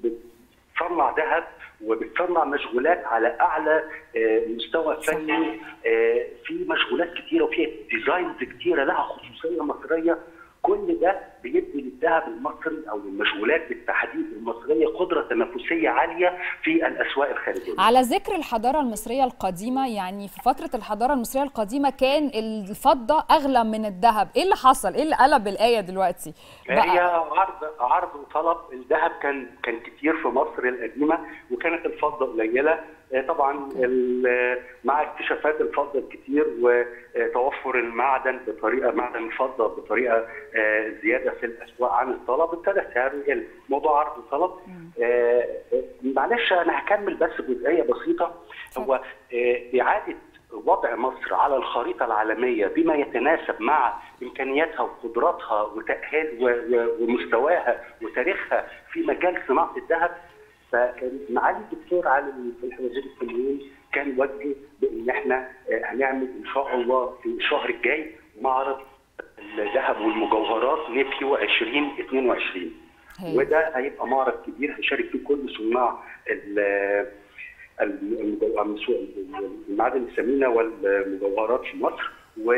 بتصنع ذهب وبتصنع مشغولات على اعلى آه، مستوى فني آه، في مشغولات كتيره وفي ديزاينز كتيره لها خصوصيه مصريه كل ده بيدي للذهب المصري او للمشغولات بالتحديد المصريه قدره تنافسيه عاليه في الاسواق الخارجيه. على ذكر الحضارة المصرية القديمة يعني في فترة الحضارة المصرية القديمة كان الفضة أغلى من الذهب إيه اللي حصل؟ إيه اللي قلب الآية دلوقتي؟ هي عرض عرض وطلب الذهب كان كان كتير في مصر القديمه وكانت الفضه قليله آه، طبعا ال- مع اكتشافات الفضه الكتير وتوفر المعدن بطريقه معدن الفضه بطريقه آه، زياده في الاسواق عن الطلب ابتدى سعره يقل موضوع عرض وطلب آه، آه، معلش انا هكمل بس جزئيه بسيطه هو آه، اعاده وضع مصر على الخريطة العالمية بما يتناسب مع إمكانياتها وقدراتها وتأهيل و- و- ومستواها وتاريخها في مجال صناعة الذهب فكان معالي الدكتور علي فتحي وزير التموين كان وجه بان احنا آه، هنعمل ان شاء الله في الشهر الجاي معرض الذهب والمجوهرات نيبيو 2022 هايل. وده هيبقى معرض كبير هيشارك فيه كل صناع ال- المجو- المعادن الثمينه والمجوهرات في مصر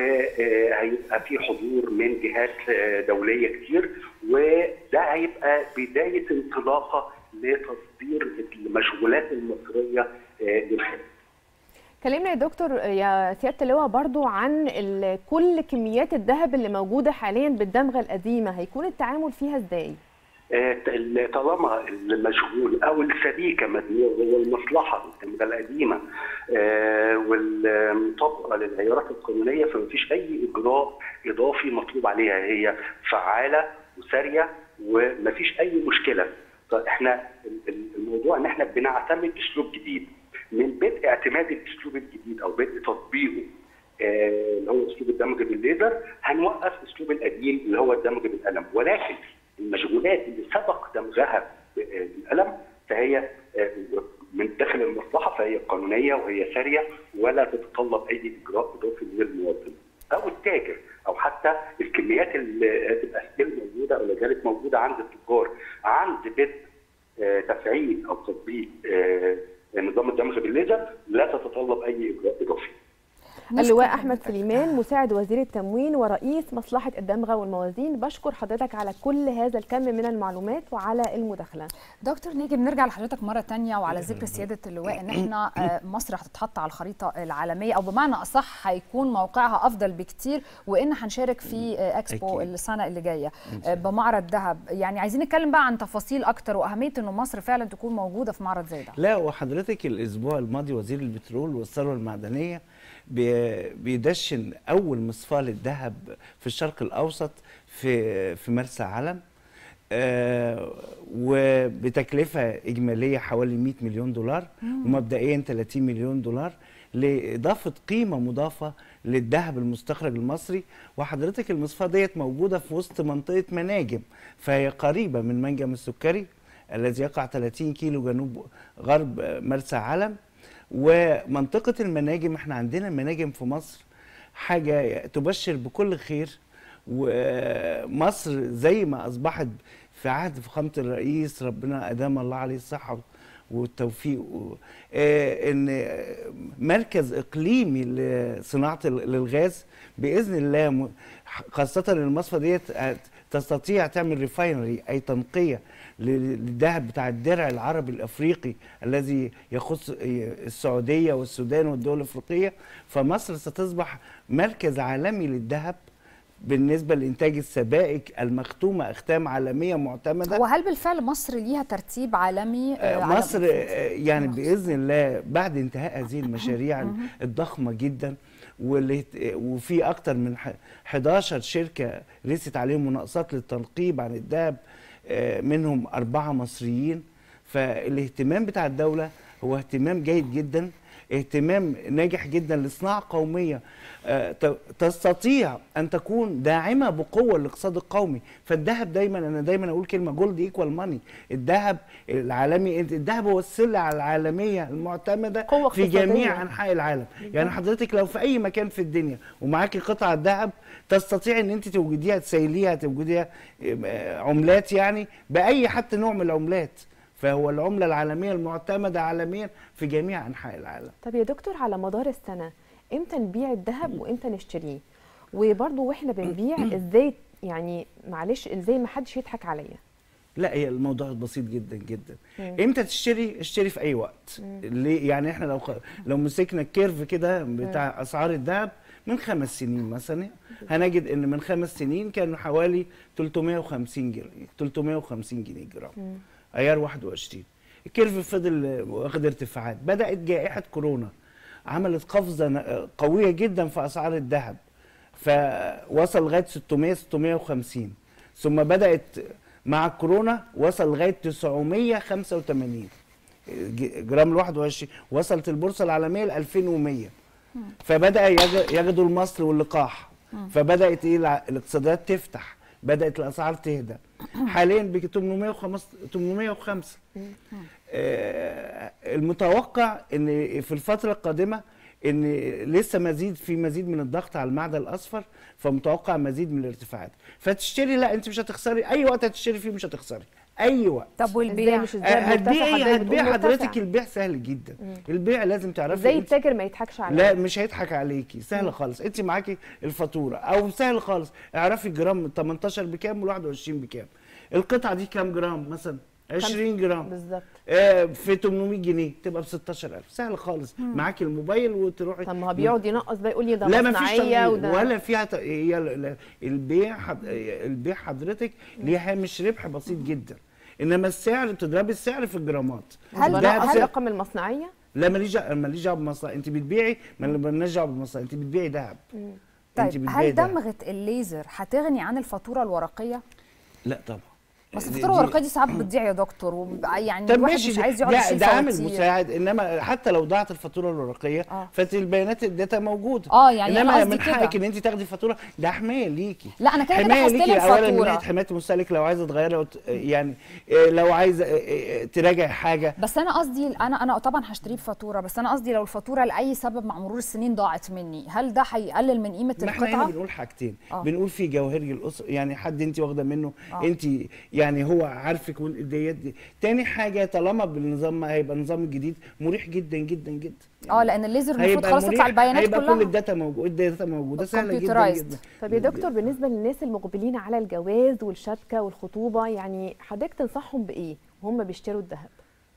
وهيبقى في حضور من جهات آه، دوليه كتير وده هيبقى بدايه انطلاقه لتصدير المشغولات المصريه آه، للخارج. كلمنا يا دكتور يا سياده اللواء برضو عن ال- كل كميات الذهب اللي موجوده حاليا بالدمغه القديمه هيكون التعامل فيها ازاي؟ آه، طالما المشغول او السبيكه مدموع هو المصلحه التمويل القديمه آه، والمطابقه للعيارات القانونيه فمفيش اي اجراء اضافي مطلوب عليها هي فعاله وساريه ومفيش اي مشكله فاحنا ال- ال- الموضوع ان احنا بنعتمد اسلوب جديد من بدء اعتماد الاسلوب الجديد او بدء تطبيقه آه، اللي هو اسلوب الدمج بالليزر هنوقف اسلوب القديم اللي هو الدمج بالقلم ولكن المشغولات اللي سبق دمجها بالقلم فهي آه، من داخل المصلحه فهي قانونيه وهي ساريه ولا تتطلب اي اجراء اضافي من المواطن او التاجر او حتى الكميات اللي هتبقى ستيل موجوده او لا زالت موجوده عند التجار عند بدء آه، تفعيل او تطبيق آه، نظام الدمج بالليزر لا تتطلب اي اجراء اضافي. اللواء احمد سليمان مساعد وزير التموين ورئيس مصلحه الدمغه والموازين بشكر حضرتك على كل هذا الكم من المعلومات وعلى المداخله دكتور نيجي بنرجع لحضرتك مره تانية وعلى ذكر سياده اللواء ان احنا آه، مصر هتتحط على الخريطه العالميه او بمعنى اصح هيكون موقعها افضل بكتير وان هنشارك في آه، اكسبو أكيد. السنه اللي جايه آه، بمعرض ذهب يعني عايزين نتكلم بقى عن تفاصيل اكتر واهميه انه مصر فعلا تكون موجوده في معرض زي ده لا وحضرتك الاسبوع الماضي وزير البترول والثروه المعدنيه بي- بيدشن اول مصفاه للذهب في الشرق الاوسط في في مرسى علم آه، وبتكلفه اجماليه حوالي 100 مليون دولار ومبدئيا 30 مليون دولار لاضافه قيمه مضافه للذهب المستخرج المصري وحضرتك المصفاه ديت موجوده في وسط منطقه مناجم فهي قريبه من منجم السكري الذي يقع 30 كيلو جنوب غرب مرسى علم ومنطقة المناجم احنا عندنا مناجم في مصر حاجة تبشر بكل خير ومصر زي ما أصبحت في عهد فخامة الرئيس ربنا أدام الله عليه الصحة والتوفيق و... آه ان آه، مركز اقليمي لصناعه ال- للغاز باذن الله م- خاصه المصفى ديت هت- تستطيع تعمل ريفاينري اي تنقيه لل- للذهب بتاع الدرع العربي الافريقي الذي يخص السعوديه والسودان والدول الافريقيه فمصر ستصبح مركز عالمي للذهب بالنسبه لانتاج السبائك المختومه اختام عالميه معتمده وهل بالفعل مصر ليها ترتيب عالمي آه، آه، على- مصر آه، يعني باذن الله بعد انتهاء هذه المشاريع الضخمه جدا واللي وفي اكتر من ح- 11 شركه رست عليهم مناقصات للتنقيب عن الذهب آه، منهم اربعه مصريين فالاهتمام بتاع الدوله هو اهتمام جيد جدا اهتمام ناجح جدا لصناعه قوميه آه، ت- تستطيع ان تكون داعمه بقوه للاقتصاد القومي فالذهب دايما انا دايما اقول كلمه جولد ايكوال ماني الذهب العالمي الذهب هو السلعه العالميه المعتمده قوة في اقتصادية. جميع انحاء العالم يعني حضرتك لو في اي مكان في الدنيا ومعاكي قطعه ذهب تستطيع ان انت توجديها تسيليها توجديها آه، عملات يعني باي حتى نوع من العملات فهو العمله العالميه المعتمده عالميا في جميع انحاء العالم طب يا دكتور على مدار السنة امتى نبيع الذهب وامتى نشتريه وبرضه واحنا بنبيع ازاي يعني معلش ازاي ما حدش يضحك عليا لا هي الموضوع بسيط جدا جدا مم. امتى تشتري اشتري في اي وقت ليه يعني احنا لو خ... لو مسكنا الكيرف كده بتاع اسعار الذهب من خمس سنين مثلا هنجد ان من خمس سنين كانوا حوالي 350 جنيه 350 جنيه جرام ايار 21 الكيرف فضل واخد ارتفاعات بدات جائحه كورونا عملت قفزه ن- قويه جدا في اسعار الذهب فوصل لغايه 600 650 ثم بدات مع الكورونا وصل لغايه 985 ج- جرام ال 21 وصلت البورصه العالميه ل 2100 فبدا يج- يجدوا المصل واللقاح فبدات ايه الع- الاقتصادات تفتح بدات الاسعار تهدى حاليا ب 805 805 آه، المتوقع ان في الفتره القادمه ان لسه مزيد في مزيد من الضغط على المعدن الاصفر فمتوقع مزيد من الارتفاعات فتشتري لا انت مش هتخسري اي وقت هتشتري فيه مش هتخسري اي وقت طب ازاي والبيع مش آه، ازاي هتبيعي مرتفع هتبيع بتقول حضرتك مرتفع. البيع سهل جدا البيع لازم تعرفي ازاي انت- التاجر ما يضحكش عليا لا مش هيضحك عليكي سهل خالص انت معاكي الفاتوره او سهل خالص اعرفي جرام 18 بكام وال21 بكام القطعه دي كام جرام مثلا 20 جرام بالظبط آه في 800 جنيه تبقى ب 16000 سهل خالص معاكي الموبايل وتروحي طب ما هو بيقعد ينقص بقى يقول لي ده لا ما فيش مصنعيه تغيير وده ولا فيها ت... هي ال- ال- البيع حد... البيع حضرتك ليه هامش ربح بسيط جدا انما السعر بتضربي السعر في الجرامات هل ده ده- الذهب نقص سعر- رقم المصنعيه لا ماليش دعوه ماليش دعوه بالمصنع انت بتبيعي ما مالناش دعوه بالمصنع انت بتبيعي ذهب انت طيب بتبيعي هل دهب. دمغه الليزر هتغني عن الفاتوره الورقيه؟ لا طبعا بس دي- الفاتوره دي- الورقيه دي ساعات بتضيع يا دكتور وبيبقى يعني طب الواحد ماشي مش ده- عايز يقعد ده, يشيل ده عامل فواتير. مساعد انما حتى لو ضاعت الفاتوره الورقيه آه. فالبيانات الداتا موجوده اه يعني انما أنا قصدي من حقك كده. ان انت تاخدي فاتوره ده حمايه ليكي لا انا كده كده حمايه هستلم ليكي اولا من فاتوره ناحيه حمايه المستهلك لو عايزه تغيرها وت... يعني آه، لو عايزه آه، آه، تراجع حاجه بس انا قصدي انا انا طبعا هشتريه بفاتوره بس انا قصدي لو الفاتوره لاي سبب مع مرور السنين ضاعت مني هل ده هيقلل من قيمه ما احنا هنا القطعه بنقول حاجتين آه. بنقول في جوهري الاسره يعني حد انت واخده منه آه. انت يعني هو عارفك وال- ديت دي تاني حاجه طالما بالنظام هيبقى النظام الجديد مريح جدا جدا جدا اه لان الليزر المفروض هيبقى خلاص يطلع مريح البيانات هيبقى كل كلها الداتا موجود الداتا موجوده سهله جدا Computerized. جدا طب يا دكتور بالنسبه للناس المقبلين على الجواز والشبكه والخطوبه يعني حضرتك تنصحهم بايه وهم بيشتروا الذهب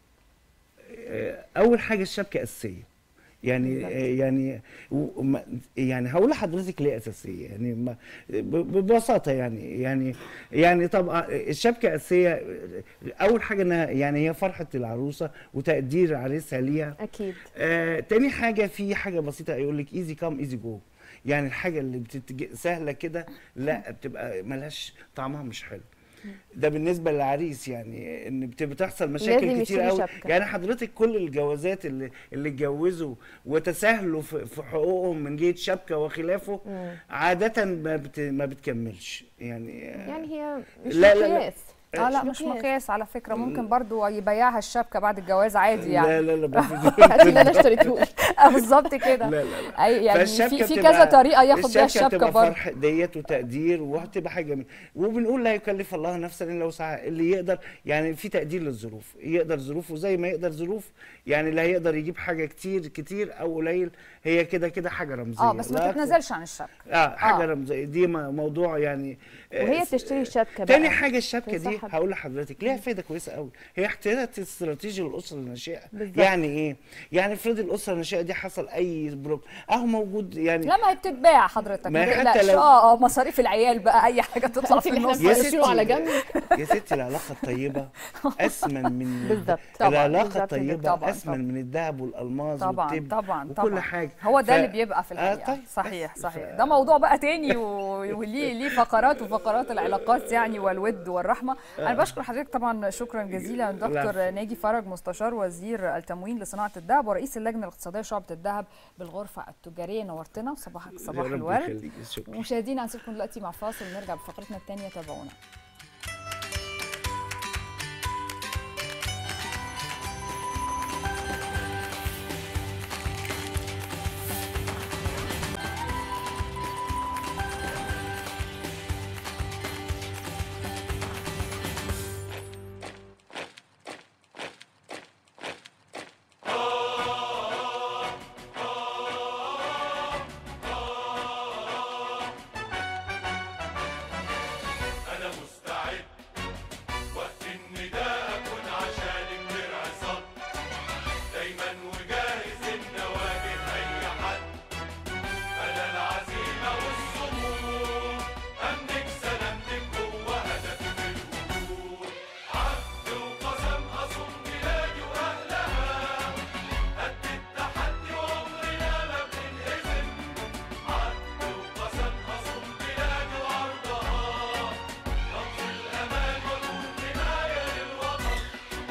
آه، اول حاجه الشبكه اساسيه يعني آه، يعني و- ما- يعني هقول لحضرتك ليه اساسيه يعني ما ب- ببساطه يعني يعني يعني طبعا الشبكه اساسيه اول حاجه انها يعني هي فرحه العروسه وتقدير عريسها ليها اكيد آه، تاني حاجة في حاجة بسيطة يقول لك ايزي كام ايزي جو يعني الحاجة اللي بتتج... سهلة كده لا بتبقى ملهاش طعمها مش حلو ده بالنسبة للعريس يعني ان بت- بتحصل لازم مشاكل كتير يشتري قوي شبكة. يعني حضرتك كل الجوازات اللي اللي اتجوزوا وتساهلوا في, في حقوقهم من جهة شبكة وخلافه عادة ما, بت... ما بتكملش يعني يعني هي مش لا لا لا. مقياس اه لا مش مقياس على فكره ممكن برضو يبيعها الشبكه بعد الجواز عادي يعني لا لا لا ما في- هات اللي انا اشتريته آه، بالظبط كده لا لا لا أي يعني فالشبكة في في بتبقى- كذا طريقه ياخد بيها الشبكة الشبكه بتبقى برضه فرح ديت وتقدير وهتبقى حاجه جميله وبنقول لا يكلف الله نفسا الا وسعها اللي يقدر يعني في تقدير للظروف يقدر ظروفه زي ما يقدر ظروف يعني اللي هيقدر يجيب حاجه كتير كتير او قليل هي كده كده حاجه رمزيه اه بس لا ما أكتر. تتنازلش عن الشبكه اه حاجه آه. رمزيه دي م- موضوع يعني آه، وهي بتشتري الشبكه بقى تاني حاجه الشبكه دي تنصحها ب- هقول لحضرتك ليها فايده كويسه قوي هي احتياط استراتيجي للاسره الناشئه بالظبط. يعني ايه يعني افرضي الاسره الناشئه دي حصل اي بروبلم اهو موجود يعني لا ما هي بتتباع حضرتك ما ما هي حتى تقلقش لو- اه اه مصاريف العيال بقى اي حاجه تطلع في اللي احنا النص يا بنشيله على ستي- جنب يا ستي العلاقه الطيبه اسمن من بالظبط. طبعاً، العلاقه بالظبط كده. الطيبه طبعاً، اسمن طبعاً. من الذهب والالماظ طبعا والطب طبعا وكل طبعا حاجه هو ده ف- اللي بيبقى في الحقيقه طيب، صحيح بس صحيح ف- ده موضوع بقى تاني و- وليه ليه فقرات وفقرات العلاقات يعني والود والرحمه انا بشكر حضرتك طبعا شكرا جزيلا دكتور العفو. ناجي فرج مستشار وزير التموين لصناعه الذهب ورئيس اللجنه الاقتصاديه شعبه الذهب بالغرفه التجاريه نورتنا وصباحك صباح يا رب الورد يخليك، شكرا مشاهدينا هنسيبكم دلوقتي مع فاصل ونرجع بفقرتنا الثانيه تابعونا أنا مستعد وقت النداء أكون عشانك درع صد دايما وجاهز إن أواجه أي حد أنا العزيمة والصمود أملك سلامتك هو هدفي في الوجود عهد وقسم أصون بلادي وأهلها قد التحدي وعمرنا ما بننهزم عهد وقسم أصون بلادي وأرضها رمز الأمان وكون حماية للوطن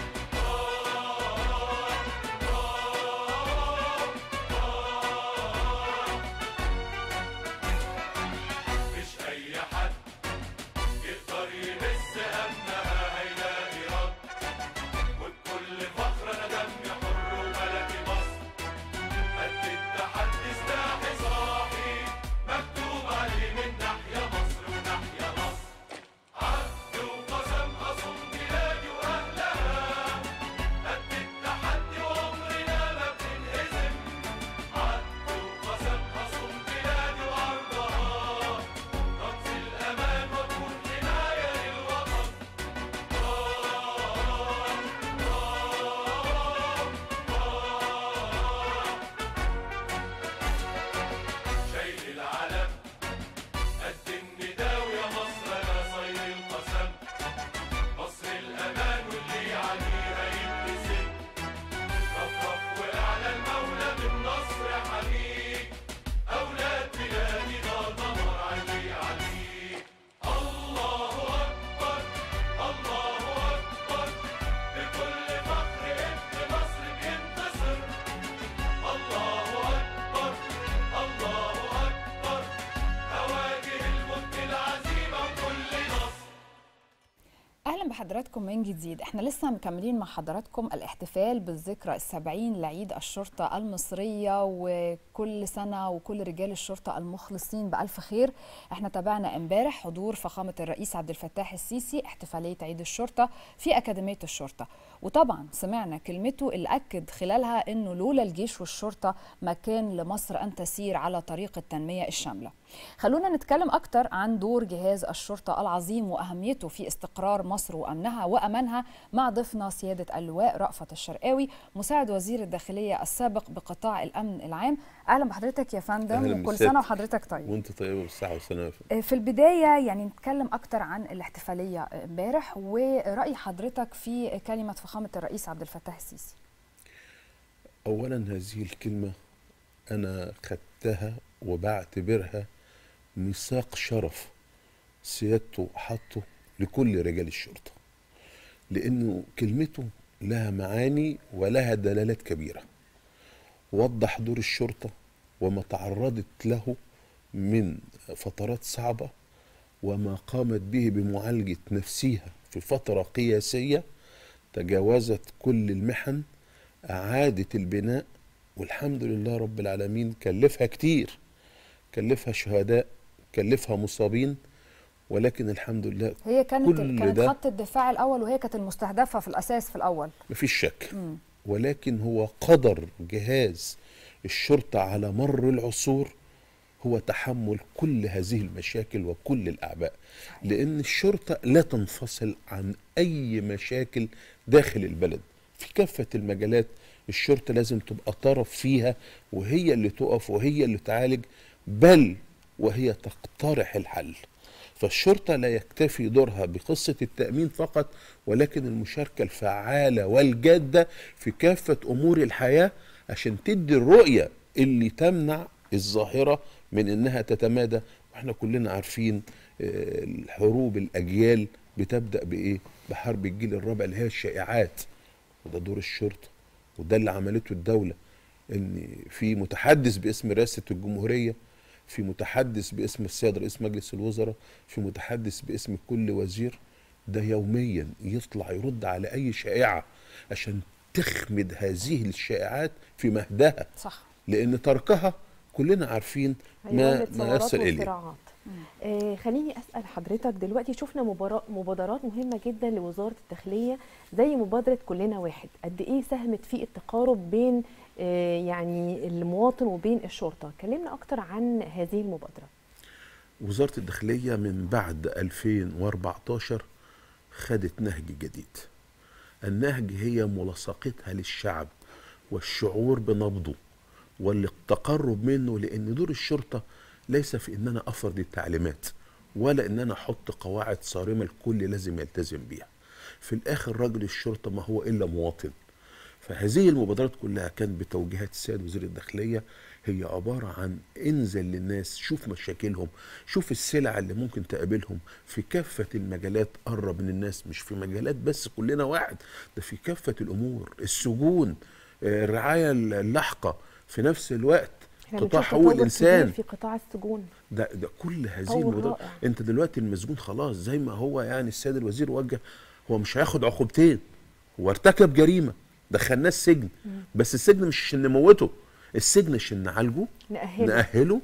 مش أي حد يقدر يمس أمنها هيلاقي رد وبكل فخر أنا دمي حر وبلدي مصر قد التحدي سلاحي صاحي مكتوب عليه من ناحية مصر وناحية مصر عهد وقسم أصون بلادي وأهلها قد التحدي وعمرنا ما بننهزم عهد وقسم أصون بلادي وأرضها رمز الأمان وكون حماية للوطن شايل العلم قد النداء ويا مصر انا صاير القسم مصر الامان واللي عليها يبتسم رفرف واعلى المولى بالنصر حميد اولاد بلادي ده دمر علي عليك الله اكبر الله اكبر بكل فخر ابن مصر بينتصر الله اكبر الله اكبر اواجه الموت العزيمه وكل نصر اهلا بحضراتكم من جديد احنا لسه مكملين مع حضراتكم الاحتفال بالذكرى السبعين لعيد الشرطة المصرية وكل سنة وكل رجال الشرطة المخلصين بألف خير احنا تابعنا امبارح حضور فخامة الرئيس عبد الفتاح السيسي احتفالية عيد الشرطة في أكاديمية الشرطة وطبعا سمعنا كلمته اللي أكد خلالها أنه لولا الجيش والشرطة ما كان لمصر أن تسير على طريق التنمية الشاملة خلونا نتكلم أكتر عن دور جهاز الشرطة العظيم وأهميته في استقرار مصر وأمنها وأمانها مع ضيفنا سيادة اللواء رأفت الشرقاوي مساعد وزير الداخلية السابق بقطاع الأمن العام أهلا بحضرتك يا فندم أهلاً وكل بالسيادة. سنة وحضرتك طيب وانت طيبه بالصحه والسلامه في البداية يعني نتكلم أكتر عن الاحتفالية امبارح ورأي حضرتك في كلمة فخامة الرئيس عبد الفتاح السيسي اولا هذه الكلمه انا خدتها وبعتبرها ميثاق شرف سيادته حطه لكل رجال الشرطه لانه كلمته لها معاني ولها دلالات كبيره وضح دور الشرطه وما تعرضت له من فترات صعبه وما قامت به بمعالجه نفسيها في فترة قياسية تجاوزت كل المحن أعادت البناء والحمد لله رب العالمين كلفها كتير كلفها شهداء كلفها مصابين ولكن الحمد لله هي كانت كل كانت ده خط الدفاع الاول وهي كانت المستهدفه في الاساس في الاول مفيش شك مم. ولكن هو قدر جهاز الشرطة على مر العصور هو تحمل كل هذه المشاكل وكل الأعباء لأن الشرطة لا تنفصل عن أي مشاكل داخل البلد في كافة المجالات الشرطة لازم تبقى طرف فيها وهي اللي تقف وهي اللي تعالج بل وهي تقترح الحل فالشرطة لا يكتفي دورها بقصة التأمين فقط ولكن المشاركة الفعالة والجادة في كافة أمور الحياة عشان تدي الرؤية اللي تمنع الظاهرة من إنها تتمادى واحنا كلنا عارفين آه، الحروب الأجيال بتبدأ بإيه؟ بحرب الجيل الرابع اللي هي الشائعات وده دور الشرطة وده اللي عملته الدولة إن في متحدث باسم رئاسة الجمهورية في متحدث باسم السيد رئيس مجلس الوزراء في متحدث باسم كل وزير ده يوميا يطلع يرد على اي شائعه عشان تخمد هذه الشائعات في مهدها صح لان تركها كلنا عارفين ما هيولد ما ثورات يصل اليه وصراعات آه خليني اسال حضرتك دلوقتي شفنا مبارا- مبادرات مهمه جدا لوزاره الداخليه زي مبادره كلنا واحد قد ايه ساهمت في التقارب بين آه يعني المواطن وبين الشرطه كلمنا اكتر عن هذه المبادره وزاره الداخليه من بعد 2014 خدت نهج جديد النهج هي ملاصقتها للشعب والشعور بنبضه والتقرب منه لان دور الشرطه ليس في ان انا افرض التعليمات ولا ان انا احط قواعد صارمه الكل لازم يلتزم بيها في الاخر رجل الشرطه ما هو الا مواطن فهذه المبادرات كلها كانت بتوجيهات السيد وزير الداخليه هي عباره عن انزل للناس شوف مشاكلهم شوف السلع اللي ممكن تقابلهم في كافه المجالات قرب من الناس مش في مجالات بس كلنا واحد ده في كافه الامور السجون آه، الرعايه اللاحقه في نفس الوقت احنا قطاع بنشوف حقوق تطور كبير الانسان في قطاع السجون ده ده كل هذه تطور الموضوع رائع. انت دلوقتي المسجون خلاص زي ما هو يعني السيد الوزير وجه هو مش هياخد عقوبتين هو ارتكب جريمه دخلناه السجن بس السجن مش عشان نموته السجن عشان نعالجه نأهله نأهله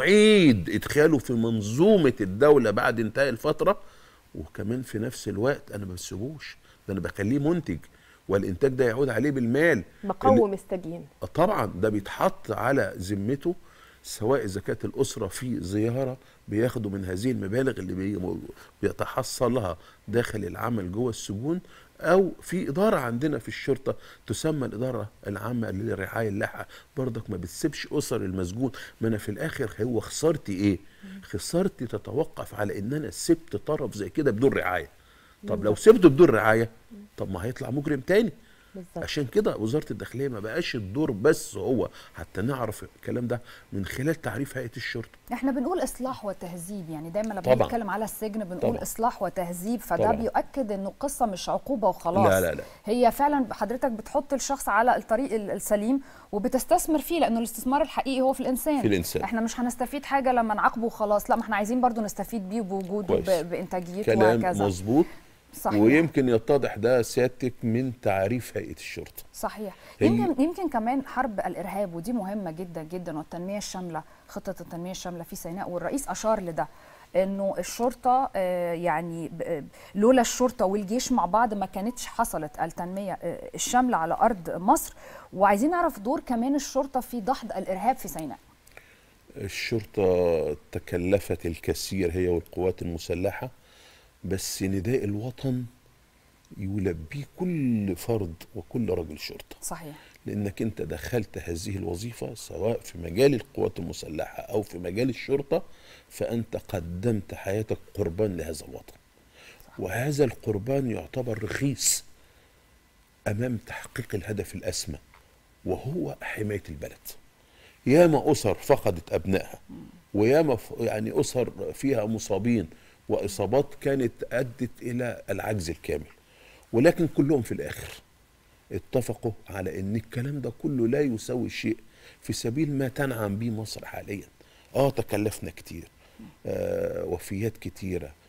نعيد إدخاله في منظومة الدولة بعد انتهاء الفترة وكمان في نفس الوقت أنا ما بسيبوش ده أنا بخليه منتج والإنتاج ده يعود عليه بالمال مقوم السجين طبعا ده بيتحط على ذمته سواء اذا كانت الاسره في زياره بياخدوا من هذه المبالغ اللي بي- بيتحصلها داخل العمل جوه السجون او في اداره عندنا في الشرطه تسمى الاداره العامه للرعايه اللاحقه برضك ما بتسيبش اسر المسجون ما انا في الاخر هو خسارتي ايه خسارتي تتوقف على ان انا سبت طرف زي كده بدون رعايه طب لو سبته بدون رعايه طب ما هيطلع مجرم تاني بالظبط عشان كده وزاره الداخليه ما بقاش الدور بس هو حتى نعرف الكلام ده من خلال تعريف هيئه الشرطه احنا بنقول اصلاح وتهذيب يعني دايما لما طبعاً. بنتكلم على السجن بنقول طبعاً. اصلاح وتهذيب فده طبعاً. بيؤكد انه القصه مش عقوبه وخلاص لا لا لا هي فعلا حضرتك بتحط الشخص على الطريق ال- السليم وبتستثمر فيه لانه الاستثمار الحقيقي هو في الانسان في الإنسان. احنا مش هنستفيد حاجه لما نعاقبه وخلاص لا ما احنا عايزين برضو نستفيد بيه بوجوده كويس. ب- بانتاجيته كلام وهكذا مظبوط صحيح ويمكن يتضح ده سيادتك من تعريف هيئه الشرطه صحيح هي- يمكن يمكن كمان حرب الارهاب ودي مهمه جدا جدا والتنميه الشامله خطه التنميه الشامله في سيناء والرئيس اشار لده انه الشرطه آه، يعني ب- آه، لولا الشرطه والجيش مع بعض ما كانتش حصلت التنميه آه، الشامله على ارض مصر وعايزين نعرف دور كمان الشرطه في دحض الارهاب في سيناء الشرطه تكلفت الكثير هي والقوات المسلحه بس نداء الوطن يلبيه كل فرد وكل رجل شرطه صحيح لانك انت دخلت هذه الوظيفه سواء في مجال القوات المسلحه او في مجال الشرطه فانت قدمت حياتك قربان لهذا الوطن وهذا القربان يعتبر رخيص امام تحقيق الهدف الاسمى وهو حمايه البلد ياما اسر فقدت ابنائها وياما ف- يعني اسر فيها مصابين واصابات كانت ادت الى العجز الكامل ولكن كلهم في الاخر اتفقوا على ان الكلام ده كله لا يساوي شيء في سبيل ما تنعم به مصر حاليا اه تكلفنا كتير آه وفيات كتيره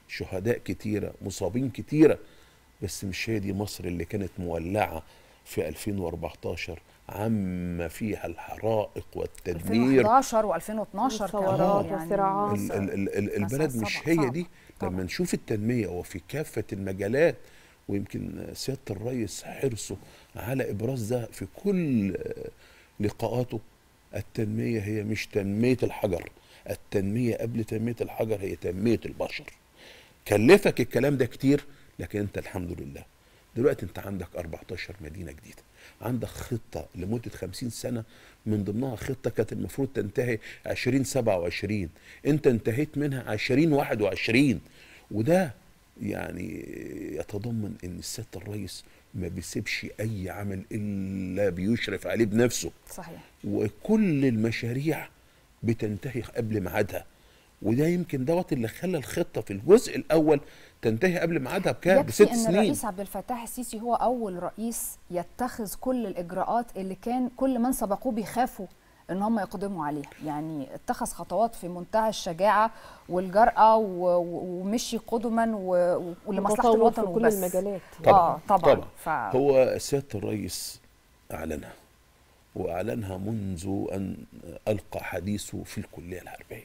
شهداء كتيره مصابين كتيره بس مش هي دي مصر اللي كانت مولعه في 2014 عم فيها الحرائق والتدمير 2011 و2012 والثورات والصراعات. ال- ال- ال- ال- البلد مسألة مش صعبة- هي صعبة. دي لما نشوف التنمية وفي كافة المجالات ويمكن سيادة الرئيس حرصه على إبراز ده في كل آه، لقاءاته التنمية هي مش تنمية الحجر التنمية قبل تنمية الحجر هي تنمية البشر كلفك الكلام ده كتير لكن انت الحمد لله دلوقتي انت عندك 14 مدينه جديده عندك خطه لمده 50 سنه من ضمنها خطه كانت المفروض تنتهي 2027 انت انتهيت منها 2021 وده يعني يتضمن ان سياده الرئيس ما بيسيبش اي عمل الا بيشرف عليه بنفسه صحيح وكل المشاريع بتنتهي قبل ميعادها وده يمكن دوت اللي خلى الخطه في الجزء الاول تنتهي قبل ميعادها بكام يكفي بست ان سنين الرئيس عبد الفتاح السيسي هو اول رئيس يتخذ كل الاجراءات اللي كان كل من سبقوه بيخافوا ان هم يقدموا عليها يعني اتخذ خطوات في منتهى الشجاعه والجرأه و- و- ومشي قدما و- ولمصلحه متطور الوطن في كل وبس المجالات. اه طبعا, طبعا ف... هو سياده الرئيس اعلنها واعلنها منذ ان القى حديثه في الكليه الحربيه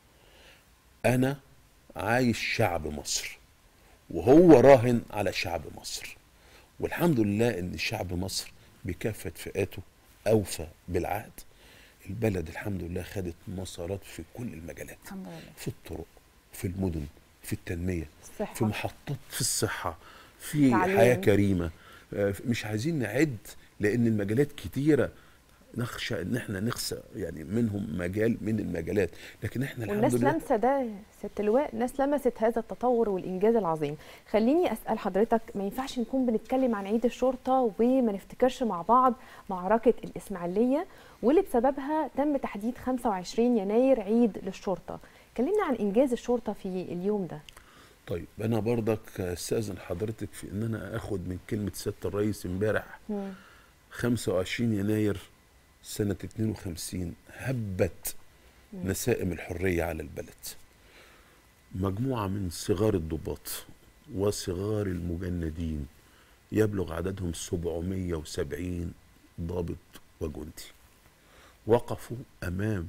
انا عايش شعب مصر وهو راهن على شعب مصر والحمد لله ان شعب مصر بكافه فئاته اوفى بالعهد البلد الحمد لله خدت مسارات في كل المجالات الحمد لله في الطرق في المدن في التنميه الصحة. في محطات في الصحه في تعليم. حياه كريمه آه، مش عايزين نعد لان المجالات كتيره نخشى ان احنا نخسى يعني منهم مجال من المجالات لكن احنا والناس الحمد لله لمسه ده ست اللواء ناس لمست هذا التطور والانجاز العظيم خليني اسال حضرتك ما ينفعش نكون بنتكلم عن عيد الشرطه وما نفتكرش مع بعض معركه الاسماعيليه واللي بسببها تم تحديد 25 يناير عيد للشرطه كلمنا عن انجاز الشرطه في اليوم ده طيب انا برضك استاذن حضرتك في ان انا اخد من كلمه سياده الرئيس امبارح 25 يناير سنه 52 هبت نسائم الحريه على البلد مجموعه من صغار الضباط وصغار المجندين يبلغ عددهم 770 ضابط وجندي وقفوا امام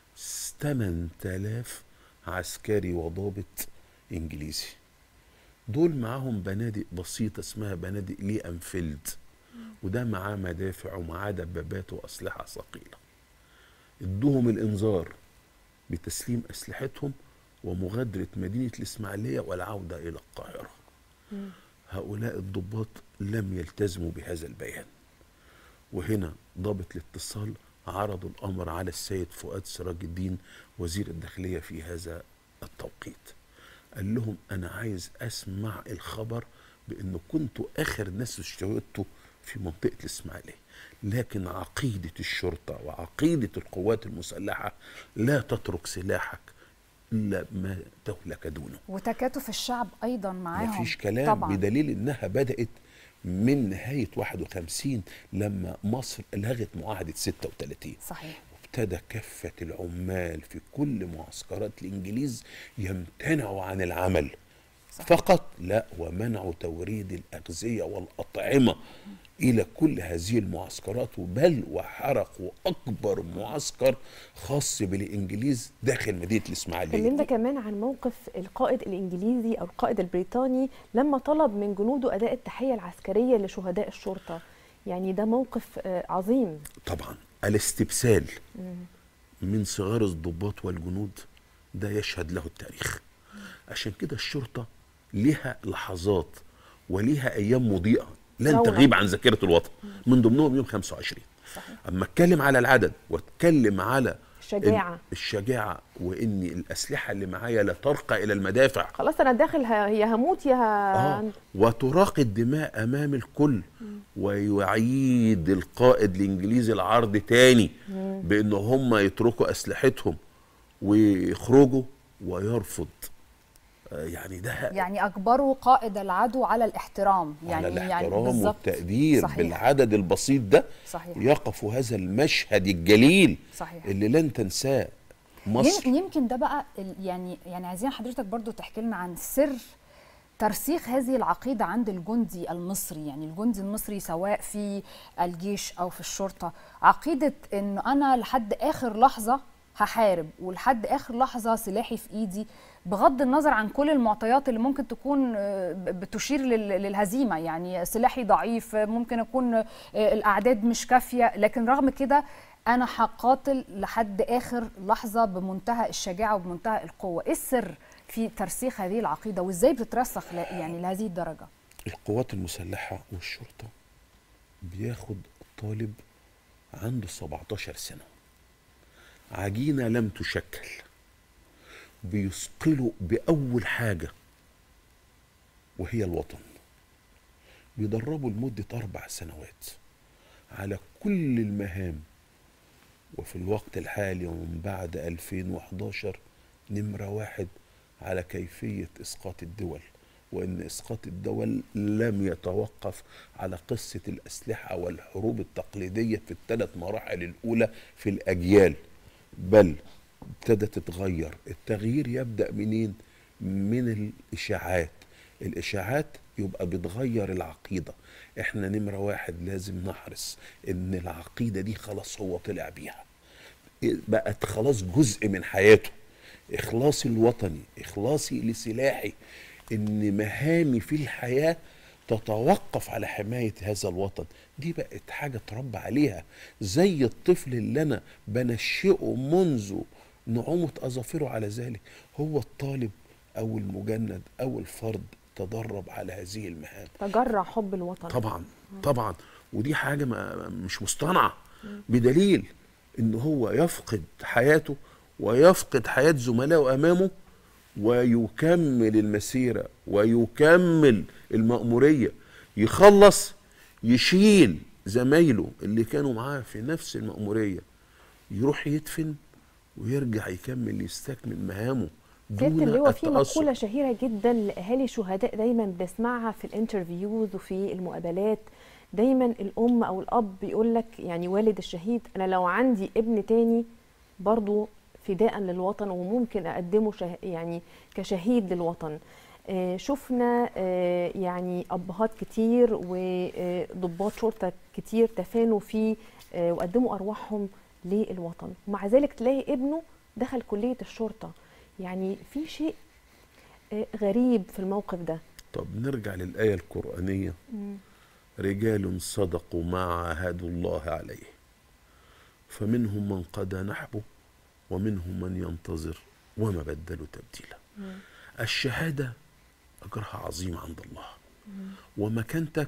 8000 عسكري وضابط انجليزي دول معاهم بنادق بسيطه اسمها بنادق لي انفيلد وده معاه مدافع ومعاه دبابات واسلحه ثقيله ادوهم الانذار بتسليم اسلحتهم ومغادره مدينه الاسماعيليه والعوده الى القاهره هؤلاء الضباط لم يلتزموا بهذا البيان وهنا ضابط الاتصال عرضوا الامر على السيد فؤاد سراج الدين وزير الداخليه في هذا التوقيت قال لهم انا عايز اسمع الخبر بانه كنتوا اخر ناس اشتغلتوا في منطقه الاسماعيليه لكن عقيده الشرطه وعقيده القوات المسلحه لا تترك سلاحك الا ما تهلك دونه وتكاتف الشعب ايضا معاهم مفيش كلام طبعا بدليل انها بدات من نهايه 51 لما مصر لغت معاهده 36 صحيح ابتدى كافه العمال في كل معسكرات الانجليز يمتنعوا عن العمل صحيح. فقط لا ومنعوا توريد الاغذيه والاطعمه الى كل هذه المعسكرات بل وحرقوا اكبر معسكر خاص بالانجليز داخل مدينه الاسماعيليه كلمنا كمان عن موقف القائد الانجليزي او القائد البريطاني لما طلب من جنوده اداء التحيه العسكريه لشهداء الشرطه يعني ده موقف آه، عظيم طبعا الاستبسال من صغار الضباط والجنود ده يشهد له التاريخ عشان كده الشرطة لها لحظات وليها أيام مضيئة لن رونق. تغيب عن ذاكرة الوطن من ضمنهم يوم 25 صحيح. أما أتكلم على العدد وأتكلم على الشجاعة. ال- الشجاعة وإن الأسلحة اللي معايا لا ترقى إلى المدافع خلاص انا داخل ه- يا هموت يا ه... آه. وتراق الدماء امام الكل ويعيد القائد الانجليزي العرض تاني بان هم يتركوا اسلحتهم ويخرجوا ويرفض آه، يعني ده يعني اجبروا قائد العدو على الاحترام يعني على يعني الاحترام بالظبط. والتقدير صحيح. بالعدد البسيط ده صحيح. يقف هذا المشهد الجليل صحيح. اللي لن تنساه مصر يم- يمكن ده بقى ال- يعني يعني عايزين حضرتك برضو تحكي لنا عن سر ترسيخ هذه العقيدة عند الجندي المصري يعني الجندي المصري سواء في الجيش أو في الشرطة عقيدة أنه أنا لحد آخر لحظة هحارب ولحد آخر لحظة سلاحي في إيدي بغض النظر عن كل المعطيات اللي ممكن تكون آه، ب- بتشير لل- للهزيمة يعني سلاحي ضعيف آه، ممكن أكون آه، الأعداد مش كافية لكن رغم كده أنا هقاتل لحد آخر لحظة بمنتهى الشجاعة وبمنتهى القوة إيه السر في ترسيخ هذه العقيدة وإزاي بتترسخ ل- يعني لهذه الدرجة القوات المسلحة والشرطة بياخد الطالب عنده 17 سنة عجينة لم تشكل بيثقله بأول حاجة وهي الوطن بيدربوا لمدة أربع سنوات على كل المهام وفي الوقت الحالي ومن بعد 2011 نمرة واحد على كيفية إسقاط الدول وإن إسقاط الدول لم يتوقف على قصة الأسلحة والحروب التقليدية في الثلاث مراحل الأولى في الأجيال بل ابتدت تتغير التغيير يبدأ منين؟ من الإشاعات الإشاعات يبقى بتغير العقيدة احنا نمرة واحد لازم نحرص ان العقيدة دي خلاص هو طلع بيها بقت خلاص جزء من حياته إخلاصي الوطني إخلاصي لسلاحي إن مهامي في الحياة تتوقف على حماية هذا الوطن دي بقت حاجة تربى عليها زي الطفل اللي أنا بنشئه منذ نعومة أظافره على ذلك هو الطالب أو المجند أو الفرد تدرب على هذه المهام تجرع حب الوطن طبعا طبعا ودي حاجه ما مش مصطنعه بدليل ان هو يفقد حياته ويفقد حياه زملائه امامه ويكمل المسيره ويكمل المأموريه يخلص يشيل زمايله اللي كانوا معاه في نفس المأموريه يروح يدفن ويرجع يكمل يستكمل مهامه سياده دون اللواء في التأثر. مقوله شهيره جدا لاهالي الشهداء دايما بنسمعها في الانترفيوز وفي المقابلات دايما الام او الاب بيقول لك يعني والد الشهيد انا لو عندي ابن تاني برضو فداء للوطن وممكن اقدمه شه يعني كشهيد للوطن آه، شفنا آه، يعني ابهات كتير وضباط شرطه كتير تفانوا في آه، وقدموا ارواحهم للوطن ومع ذلك تلاقي ابنه دخل كليه الشرطه يعني في شيء آه، غريب في الموقف ده طب نرجع للآية القرآنية رجال صدقوا ما عاهدوا الله عليه فمنهم من قضى نحبه ومنهم من ينتظر وما بدلوا تبديلا الشهادة أجرها عظيم عند الله ومكانتك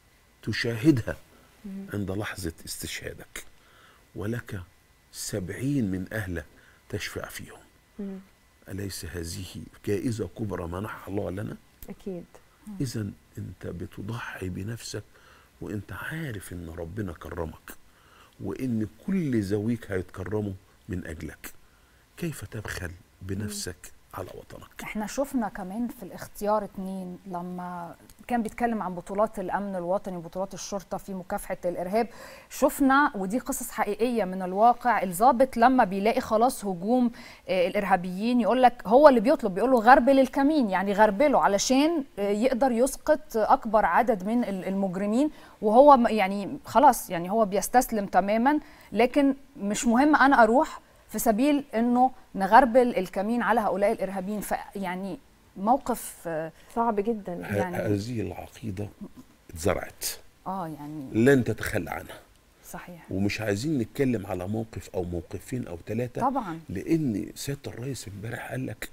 تشاهدها عند لحظة استشهادك ولك سبعين من أهله تشفع فيهم مم. أليس هذه جائزة كبرى منحها الله لنا اكيد إذا أنت بتضحي بنفسك وأنت عارف إن ربنا كرمك وإن كل ذويك هيتكرموا من أجلك كيف تبخل بنفسك على وطنك احنا شفنا كمان في الاختيار اتنين لما كان بيتكلم عن بطولات الامن الوطني وبطولات الشرطه في مكافحه الارهاب شفنا ودي قصص حقيقيه من الواقع الضابط لما بيلاقي خلاص هجوم آه، الارهابيين يقول لك هو اللي بيطلب بيقول له غربل الكمين يعني غربله علشان آه، يقدر يسقط اكبر عدد من ال- المجرمين وهو م- يعني خلاص يعني هو بيستسلم تماما لكن مش مهم انا اروح في سبيل انه نغربل الكمين على هؤلاء الارهابيين فيعني موقف آه، صعب جدا ه- يعني هذه العقيدة اتزرعت اه يعني لن تتخلى عنها صحيح ومش عايزين نتكلم على موقف او موقفين او ثلاثه طبعا لان سياده الرئيس امبارح قال لك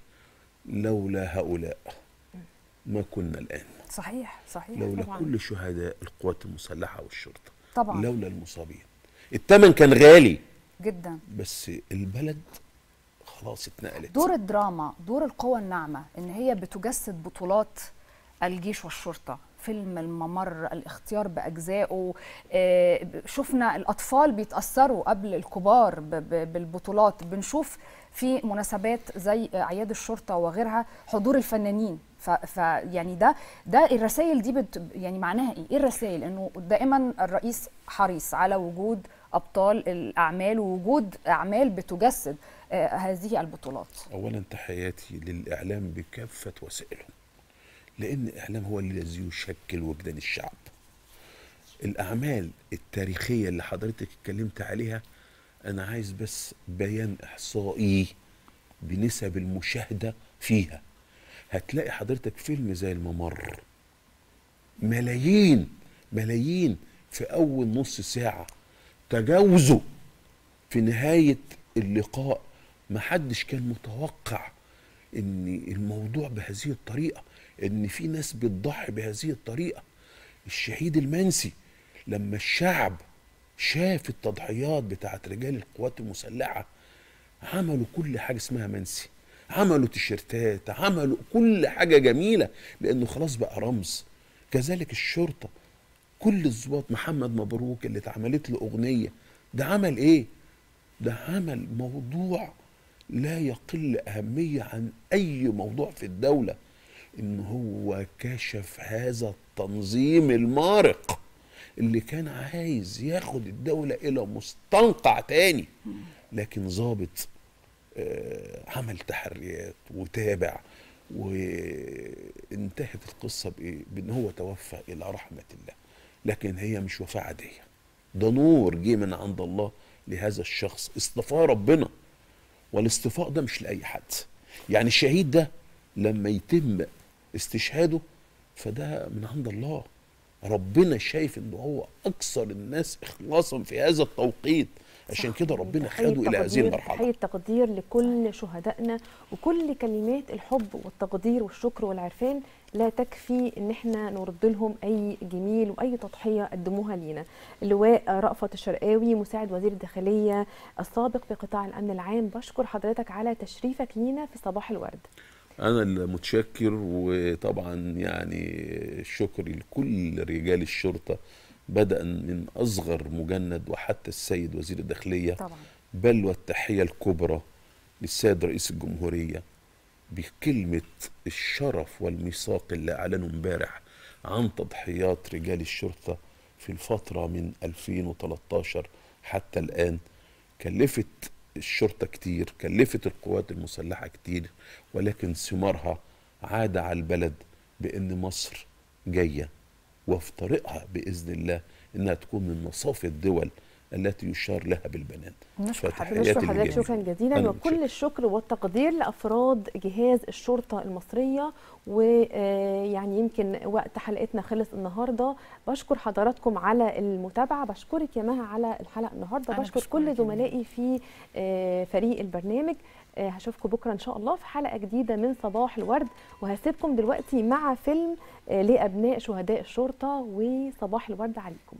لولا هؤلاء ما كنا الان صحيح صحيح لولا طبعا كل شهداء القوات المسلحه والشرطه طبعا لولا المصابين الثمن كان غالي جدا بس البلد خلاص اتنقلت دور الدراما دور القوى الناعمة إن هي بتجسد بطولات الجيش والشرطة فيلم الممر الاختيار بأجزائه آه، شفنا الأطفال بيتأثروا قبل الكبار ب- ب- بالبطولات بنشوف في مناسبات زي أعياد الشرطة وغيرها حضور الفنانين ف ف- يعني ده ده الرسائل دي بت يعني معناها ايه؟ ايه الرسائل؟ انه دائما الرئيس حريص على وجود ابطال الاعمال ووجود اعمال بتجسد آه، هذه البطولات اولا تحياتي للاعلام بكافه وسائله لان الاعلام هو الذي يشكل وجدان الشعب الاعمال التاريخيه اللي حضرتك اتكلمت عليها انا عايز بس بيان احصائي بنسب المشاهده فيها هتلاقي حضرتك فيلم زي الممر ملايين ملايين في اول نص ساعه تجاوزوا في نهايه اللقاء محدش كان متوقع ان الموضوع بهذه الطريقه ان في ناس بتضحي بهذه الطريقه الشهيد المنسي لما الشعب شاف التضحيات بتاعت رجال القوات المسلحه عملوا كل حاجه اسمها منسي عملوا تيشيرتات عملوا كل حاجه جميله لانه خلاص بقى رمز كذلك الشرطه كل الضباط محمد مبروك اللي اتعملت له اغنيه ده عمل ايه ده عمل موضوع لا يقل اهميه عن اي موضوع في الدوله ان هو كشف هذا التنظيم المارق اللي كان عايز ياخد الدوله الى مستنقع تاني لكن ظابط آه، عمل تحريات وتابع وانتهت القصه بايه؟ بان هو توفى الى رحمه الله لكن هي مش وفاه عاديه ده نور جه من عند الله لهذا الشخص اصطفاه ربنا والاصطفاء ده مش لاي حد يعني الشهيد ده لما يتم استشهاده فده من عند الله ربنا شايف ان هو اكثر الناس اخلاصا في هذا التوقيت عشان كده ربنا تحية خده الى هذه تقدير- المرحله تحية تقدير لكل شهدائنا وكل كلمات الحب والتقدير والشكر والعرفان لا تكفي ان احنا نرد لهم اي جميل واي تضحيه قدموها لينا. اللواء رأفت الشرقاوي مساعد وزير الداخليه السابق في قطاع الامن العام بشكر حضرتك على تشريفك لينا في صباح الورد. انا المتشكر وطبعا يعني شكري لكل رجال الشرطه بدءا من اصغر مجند وحتى السيد وزير الداخليه طبعا بل والتحيه الكبرى للسيد رئيس الجمهوريه بكلمه الشرف والميثاق اللي اعلنوا امبارح عن تضحيات رجال الشرطه في الفتره من 2013 حتى الان كلفت الشرطه كتير كلفت القوات المسلحه كتير ولكن ثمارها عاد على البلد بان مصر جايه وفي طريقها باذن الله انها تكون من مصاف الدول التي يشار لها بالبنان نشكر فتحياتي نشكر حضرتك للجميع. شكرا جزيلا أنا وكل الشكر والتقدير لافراد جهاز الشرطه المصريه ويعني يمكن وقت حلقتنا خلص النهارده بشكر حضراتكم على المتابعه بشكرك يا مها على الحلقه النهارده أنا بشكر بشكرك كل يا زملائي في آه، فريق البرنامج آه، هشوفكم بكره ان شاء الله في حلقه جديده من صباح الورد وهسيبكم دلوقتي مع فيلم آه، لابناء شهداء الشرطه وصباح الورد عليكم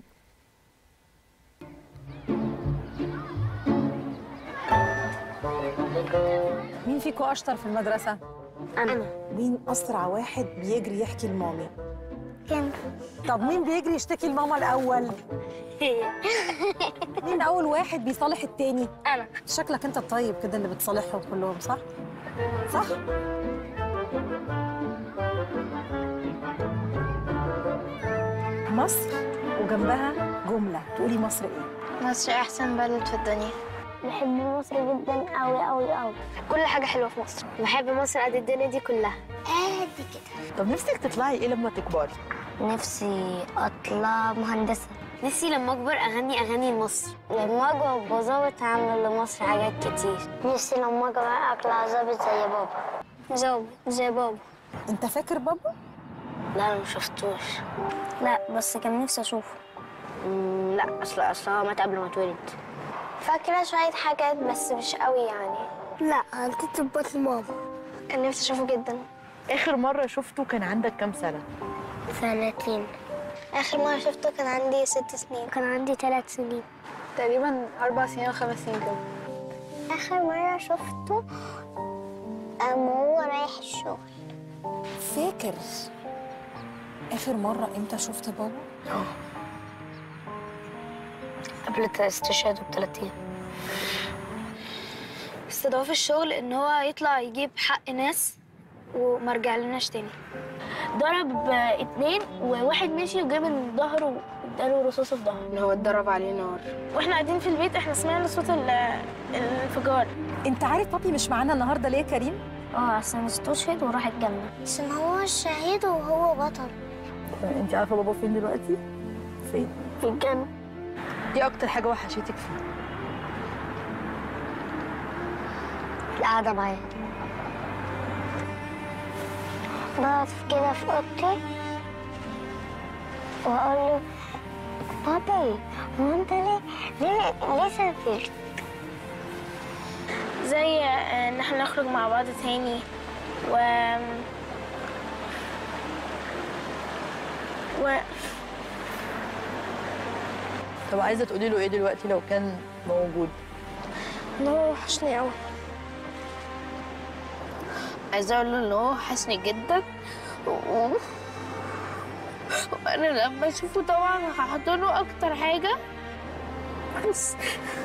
مين فيكم اشطر في المدرسه انا مين اسرع واحد بيجري يحكي لمامي كم طب مين بيجري يشتكي لماما الاول مين اول واحد بيصالح التاني انا شكلك انت الطيب كده اللي بتصالحهم كلهم صح صح مصر وجنبها جمله تقولي مصر ايه مصر احسن بلد في الدنيا بحب مصر جدا قوي قوي قوي كل حاجه حلوه في مصر بحب مصر قد الدنيا دي كلها قد كده طب نفسك تطلعي ايه لما تكبري نفسي اطلع مهندسه نفسي لما اكبر اغني اغاني لمصر لما اكبر ابقى ظابط هعمل لمصر حاجات كتير نفسي لما اكبر اطلع ظابط زي بابا ظابط زي بابا انت فاكر بابا لا انا ما شفتوش لا بس كان نفسي اشوفه لا اصل اصل هو مات قبل ما اتولد فاكره شويه حاجات بس مش قوي يعني لا غلطت تظبط ماما كان نفسي اشوفه جدا اخر مره شفته كان عندك كام سنه سنتين اخر مره شفته كان عندي ست سنين كان عندي ثلاث سنين تقريبا اربع سنين او خمس سنين كده اخر مره شفته اما هو رايح الشغل فاكر اخر مره امتى شفت بابا اه قبل استشهاده بثلاث ايام استضافه في الشغل ان هو يطلع يجيب حق ناس وما رجع لناش تاني ضرب آه، اتنين وواحد مشي وجاب من ظهره واداله رصاصه في ظهره هو اتضرب عليه نار واحنا قاعدين في البيت احنا سمعنا صوت ال- الانفجار انت عارف بابي مش معانا النهارده ليه يا كريم اه عشان استشهد وراح الجنه عشان هو الشهيد وهو بطل انت عارفه بابا فين دلوقتي فين في الجنه ايه اكتر حاجه وحشتك فيه القعده معاه بقعد كده في اوضتي واقول له بابي هو انت ليه ليه ليه سافرت زي آه، ان احنا نخرج مع بعض تاني و و طب عايزه تقولي له ايه دلوقتي لو كان موجود ان هو وحشني قوي عايزه اقول له ان هو وحشني جدا و... وانا لما اشوفه طبعا هحضنه اكتر حاجه بس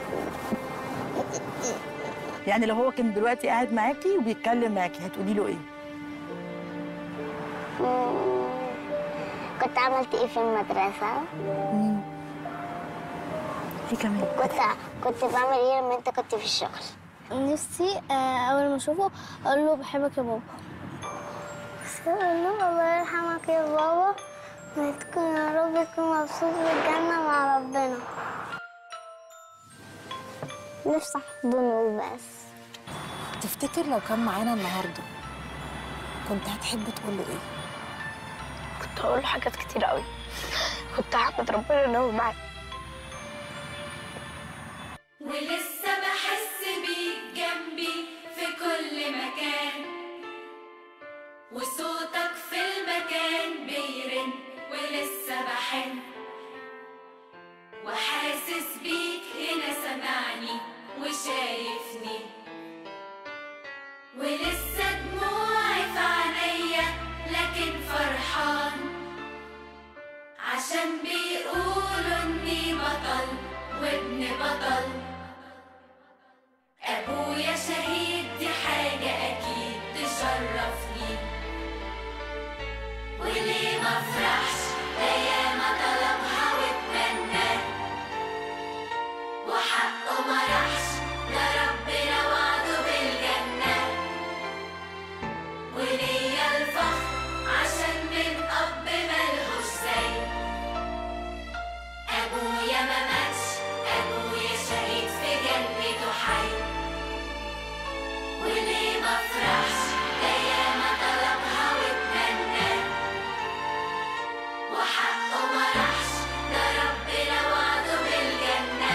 يعني لو هو كان دلوقتي قاعد معاكي وبيتكلم معاكي هتقولي له ايه كنت عملت ايه في المدرسة؟ ايه كمان كنت كنت بعمل ايه لما انت كنت في الشغل؟ نفسي آه، اول ما اشوفه اقول له بحبك يا بابا بس اقول له الله يرحمك يا بابا وتكون يا رب تكون مبسوط في الجنة مع ربنا نفسي احضنه بس تفتكر لو كان معانا النهارده كنت هتحب تقول له ايه كنت هقول له حاجات كتير قوي كنت هحمد ربنا ان هو معايا ولسه بحس بيك جنبي في كل مكان وصوتك في المكان بيرن ولسه بحن وحاسس بيك هنا سمعني وشايفني ولسه دموعي في عينيا لكن فرحان عشان بيقولوا اني بطل وابن بطل ابويا شهيد دي حاجة اكيد تشرفني وليه ما افرحش ده ياما طلبها واتمنى وحقه ما راحش ده ربنا وعده بالجنة وليا الفخر عشان من اب ملهوش زي ابويا ما ماتش ابويا شهيد في جنته حي وليه ما افرحش ده ياما طلبها واتمنى وحقه ما راحش ده ربنا وعده بالجنة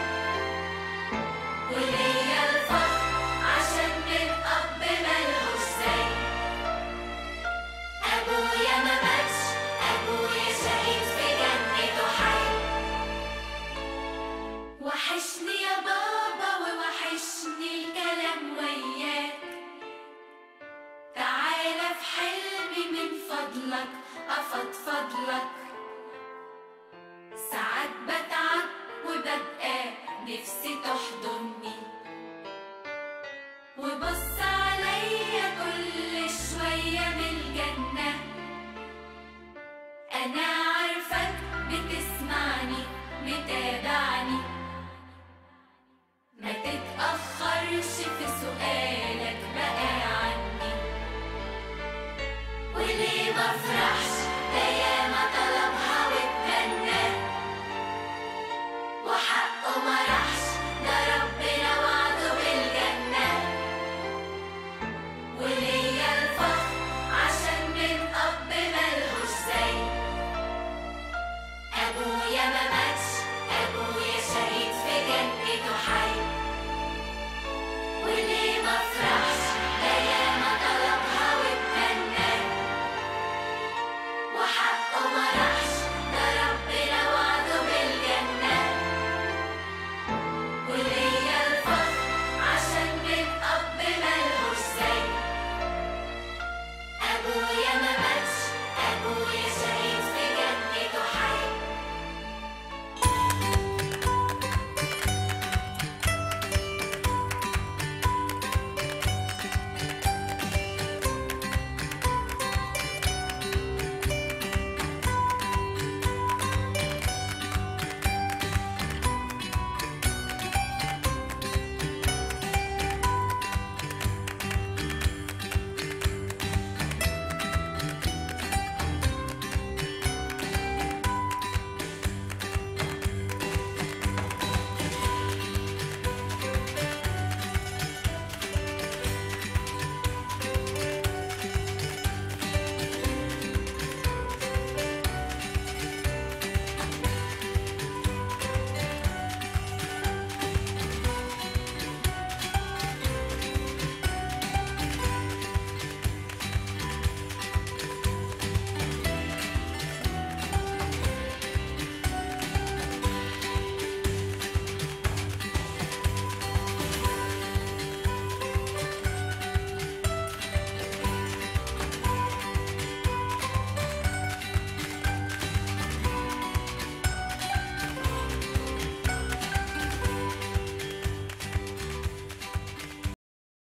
وليا الفخر عشان من اب ملهوش زي ابويا ما ماتش ابويا شهيد في جنته حي وحشني يا بابا ووحشني الكلام وياك تعالى في حلمي من فضلك افضفض لك ساعات بتعب وببقى نفسي تحضني وبص عليا كل شوية من الجنة أنا عارفك بتسمعني متابع